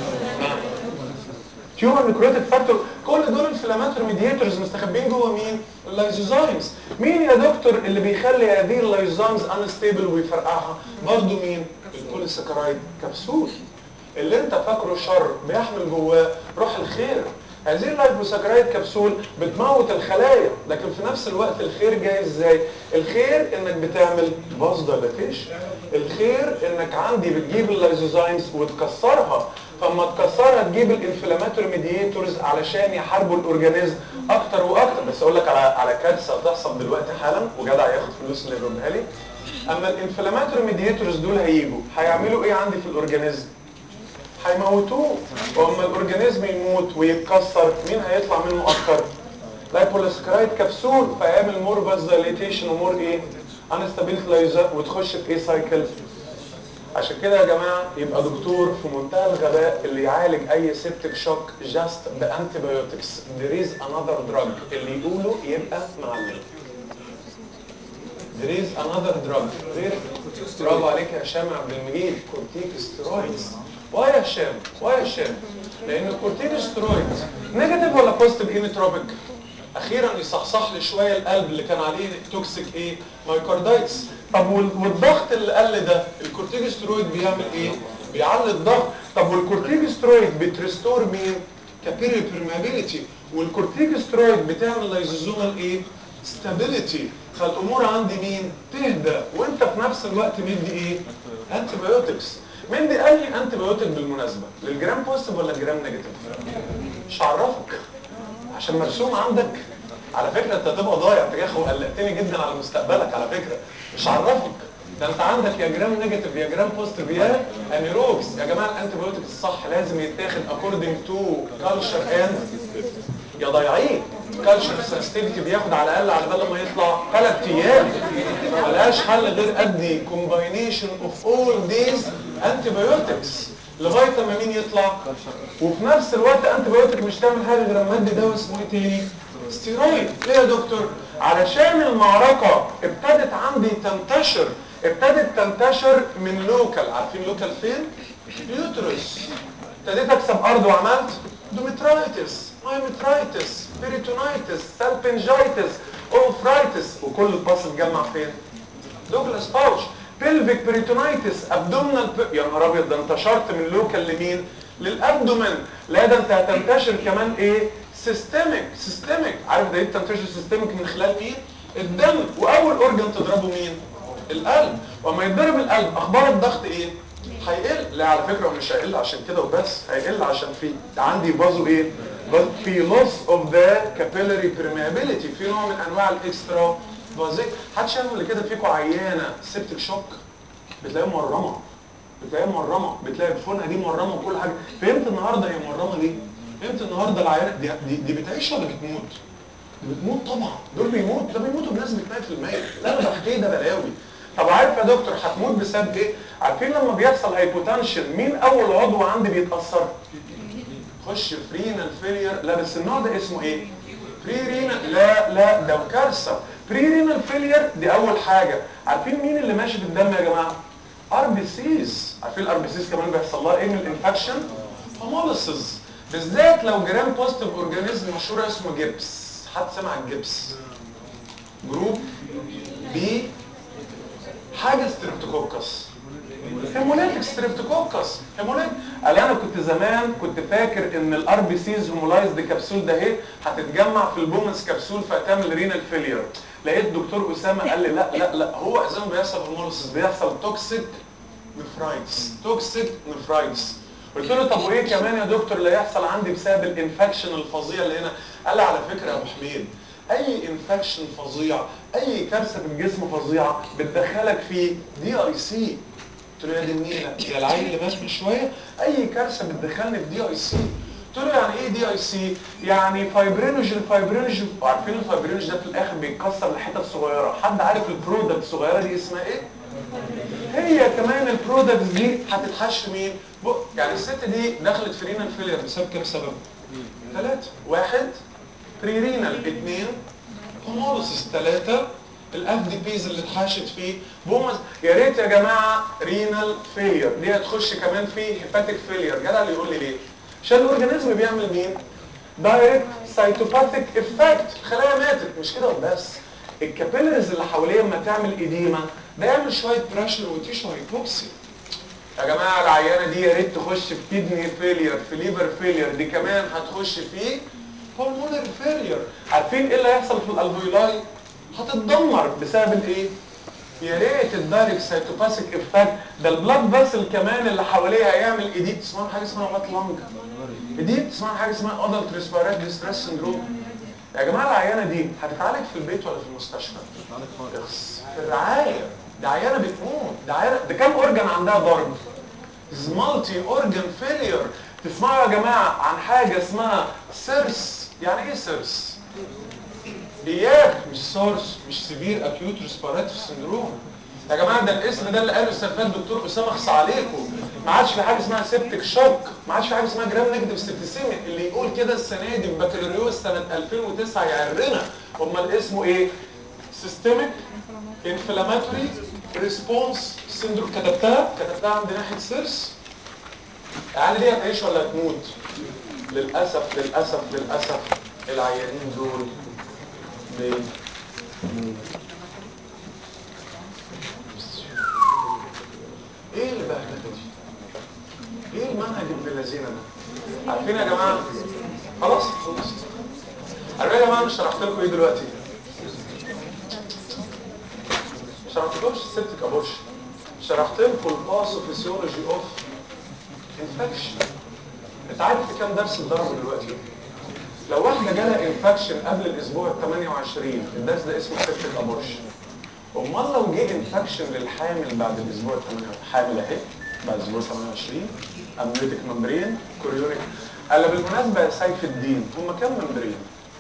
تيومر نيكروتيك فاكتور كل دول انفلاماتوري ميديتورز مستخبيين جوه مين اللايزوزايمز مين يا دكتور اللي بيخلي هذه اللايزوزايمز انستيبل ويفرقعها برضه مين البوليساكرايد كبسول اللي انت فاكره شر بيحمل جواه روح الخير هذه اللايبوساكرايد كبسول بتموت الخلايا لكن في نفس الوقت الخير جاي ازاي الخير انك بتعمل باز دايلاتيشن الخير انك عندي بتجيب اللايزوزايمز وتكسرها فاما تكسرها تجيب الانفلاماتوري ميديتورز علشان يحاربوا الاورجانيزم اكتر واكتر بس اقول لك على على كارثه هتحصل دلوقتي حالا وجدع ياخد فلوس اللي يجيبها لي اما الانفلاماتوري ميديتورز دول هيجوا هيعملوا ايه عندي في الاورجانيزم هيموتوه واما الاورجانيزم يموت ويتكسر مين هيطلع منه اكتر لايبوليسكرايد كبسول فيعمل مور فازداليتيشن ومور ايه انستابيلتي وتخش في ايه سايكل عشان كده يا جماعه يبقى دكتور في منتهى الغباء اللي يعالج اي سيبتك شوك جاست بانتي بايوتكس there is another drug اللي يقوله يبقى معلم there is another drug غير برافو عليك يا هشام عبد المجيد كورتيكوستيرويدز واي يا هشام واي يا هشام لان الكورتيكوستيرويدز نيجاتيف ولا بوزيتيف اينوتروبيك اخيرا يصحصح لي شويه القلب اللي كان عليه توكسيك ايه مايكاردايتس طب والضغط اللي قل ده الكورتيكوستيرويد بيعمل ايه بيعلي الضغط طب والكورتيكوستيرويد بتريستور مين كابيلاري بيرمابيليتي والكورتيكوستيرويد بتعمل لايزوزومال ايه ستابيليتي فالامور عندي مين تهدى وانت في نفس الوقت مدي ايه انتي بايوتكس مدي انهي انتي بايوتك بالمناسبه للجرام بوزيتيف ولا الجرام نيجاتيف مش هعرفك عشان مرسوم عندك على فكره انت هتبقى ضايع انت كده قلقتني جدا على مستقبلك على فكره مش هعرفك ده انت عندك يا جرام نيجاتيف يا جرام بوزيتيف يا انيروبس يا جماعه الانتي بايوتيك الصح لازم يتاخد اكوردنج تو كالتشر اند يا ضايعين كالتشر سنسيتيفيتي بياخد على الاقل على بال ما يطلع ثلاث ايام ملهاش حل غير ادي كومباينيشن اوف اول ذيز انتي بايوتكس لغايه ما مين يطلع وفي نفس الوقت انتي بايوتيك مش تعمل حاجه غير اما ادي دواء اسمه ايه تاني ستيرويد ليه يا دكتور علشان المعركه ابتدت عندي تنتشر ابتدت تنتشر من لوكال عارفين لوكال فين اليوترس ابتديت اكسب ارض وعملت دوميترايتس مايمترايتس بيريتونايتس سالبنجايتس اوفرايتس وكل الباص اتجمع فين دوجلاس باوش بيلفيك بريتونايتس ابدومينال ب... يا نهار ابيض ده انتشرت من لوكال لمين للابدومين لا ده انت هتنتشر كمان ايه سيستميك سيستميك عارف ده ايه بتنتشر سيستميك من خلال مين الدم واول اورجن تضربه مين القلب واما يتضرب القلب اخبار الضغط ايه هيقل لا على فكره هو مش هيقل عشان كده وبس هيقل عشان في عندي بازو ايه في لوس اوف ذا كابيلاري بريمابيليتي في نوع من انواع الاكسترا بازيك حدش يعمل اللي كده فيكم عيانه سيبتك شوك بتلاقيها مرمه بتلاقيها مرمه بتلاقي الفونه دي مرمه وكل حاجه فهمت النهارده هي مرمه ليه انت النهارده العيانه دي, دي, دي بتعيش ولا بتموت؟ دي بتموت طبعا دول بيموت ده بيموتوا بنسبه 100% لا انا بحكي ده بلاوي طب عارف يا دكتور هتموت بسبب ايه؟ عارفين لما بيحصل هايبوتنشن مين اول عضو عندي بيتاثر؟ خش في رينال فيلير لا بس النوع ده اسمه ايه؟ بري رينال لا لا ده كارثه بري رينال فيلير دي اول حاجه عارفين مين اللي ماشي في الدم يا جماعه؟ ار بي سيز عارفين الار بي سيز كمان بيحصل لها ايه من الانفكشن؟ هوموليسيس بالذات لو جرام بوزيتيف اورجانيزم مشهور اسمه جبس حد سمع الجبس جروب بي حاجه ستريبتوكوكس هيموليتك ستريبتوكوكس هيموليتك قال انا كنت زمان كنت فاكر ان الار بي سيز هومولايزد كبسول ده اهي هتتجمع في البومنس كبسول فتعمل رينال فيلير لقيت دكتور اسامه قال لي لا لا لا هو اساسا بيحصل هوموليسيس بيحصل توكسيك نفرايتس توكسيك نفرايتس قلت له طب وايه كمان يا دكتور اللي هيحصل عندي بسبب الانفكشن الفظيع اللي هنا قال لي على فكره يا ابو حميد اي انفكشن فظيع اي كارثه في الجسم فظيعه بتدخلك في دي اي سي قلت له يا دي النيله يا العيل اللي مات من شويه اي كارثه بتدخلني في دي اي سي قلت له يعني ايه دي اي سي يعني فايبرينوجين فايبرينوجين عارفين الفايبرينوجين ده في الاخر بيتكسر لحتت صغيره حد عارف البرودكت الصغيره دي اسمها ايه هي كمان البرودكتس دي هتتحش في مين بق- يعني الست دي دخلت في رينال فيلير بسبب كام سبب ثلاثة واحد بري رينال اثنين هوموليسيس ثلاثة الاف دي بيز اللي اتحاشت فيه بومز يا ريت يا جماعه رينال فيلير دي هتخش كمان في هيباتيك فيلير جدع اللي يقول لي ليه عشان الاورجانيزم بيعمل مين دايركت سايتوباثيك افكت الخلايا ماتت مش كده وبس الكابيلرز اللي حواليه لما تعمل اديمه ده يعمل شويه بريشر وتيشو هايبوكسي يا جماعه العيانه دي يا ريت تخش في كدني فيلير في ليفر فيلير دي كمان هتخش في pulmonary فيلير عارفين ايه اللي هيحصل في الالفيولاي هتتدمر بسبب الايه يا ريت الدايركت سايتوباثيك افكت ده البلاد فاسل كمان اللي حواليها هيعمل ايديت اسمها حاجه اسمها وات لانج ايديت اسمها حاجه اسمها ادلت ريسبيراتوري ستريس سندروم يا جماعه العيانه دي هتتعالج في البيت ولا في المستشفى؟ يخص. في الرعايه ده عيانه بتموت ده عيانه ده كام اورجن عندها ضرب؟ مالتي اورجن فيلير تسمعوا يا جماعه عن حاجه اسمها سيرس يعني ايه سيرس؟ اياك مش سورس مش سيفير اكيوت ريسبيراتوري سندروم يا جماعه ده الاسم ده اللي قاله السنه اللي فاتت دكتور اسامه اخص عليكم ما عادش في حاجه اسمها سيبتك شوك ما عادش في حاجه اسمها جرام نيجاتيف سيبتيسيميا اللي يقول كده السنه دي في بكالوريوس سنه 2009 يعرنا امال اسمه ايه سيستميك انفلاماتوري ريسبونس سندروم كتبتها كتبتها عند ناحيه سيرس يعني دي هتعيش ولا هتموت للاسف للاسف للاسف العيانين دول بي- ايه البهدله دي؟ ايه المنهج ابن اللذينه ده؟ عارفين يا جماعه؟ خلاص خلصت. عارفين يا جماعه انا شرحت لكم ايه دلوقتي؟ شرحتلكمش السبتك ابورشن شرحت لكم الباثوفيسيولوجي اوف انفكشن انت عارف في كام درس اتضربوا دلوقتي؟ لو واحده جالها انفكشن قبل الاسبوع ال 28 الدرس ده اسمه سبتك ابورشن امال لو جه انفكشن للحامل بعد الاسبوع ال 28 حامل اهي بعد الاسبوع ال 28 امنيوتيك ممبرين كوريونيك قال بالمناسبه يا سيف الدين هم كام ممبرين؟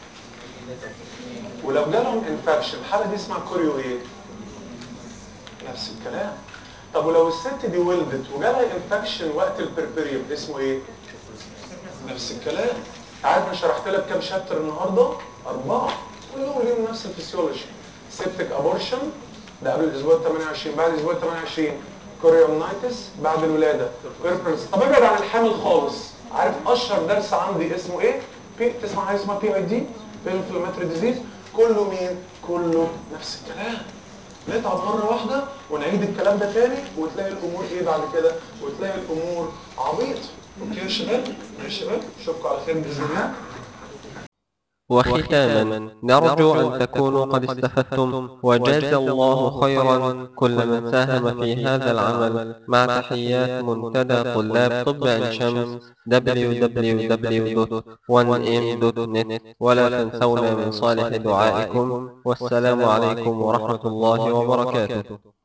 ولو جالهم انفكشن الحاله دي اسمها كوريو ايه؟ نفس الكلام طب ولو الست دي ولدت وجالها انفكشن وقت البربريوم اسمه ايه؟ نفس الكلام عارف انا شرحت لك كام شابتر النهارده؟ أربعة كلهم ليهم نفس الفسيولوجي سيبتك ابورشن ده قبل الاسبوع ال 28 بعد الاسبوع ال 28 كوريومنايتس بعد الولاده بيربرز طب ابعد عن الحامل خالص عارف اشهر درس عندي اسمه ايه؟ بي تسمع حاجه اسمها بي اي دي انفلاماتوري ديزيز كله مين؟ كله نفس الكلام نتعب مرة واحدة ونعيد الكلام ده تاني وتلاقي الأمور إيه بعد كده؟ وتلاقي الأمور عبيط. أوكي يا شباب؟ يا شباب؟ أشوفكم على خير بإذن الله. وختاما نرجو أن تكونوا قد استفدتم وجاز الله خيرا كل من ساهم في هذا العمل مع تحيات منتدى طلاب طب عين شمس www.1m.net ولا تنسونا من صالح دعائكم والسلام عليكم ورحمة الله وبركاته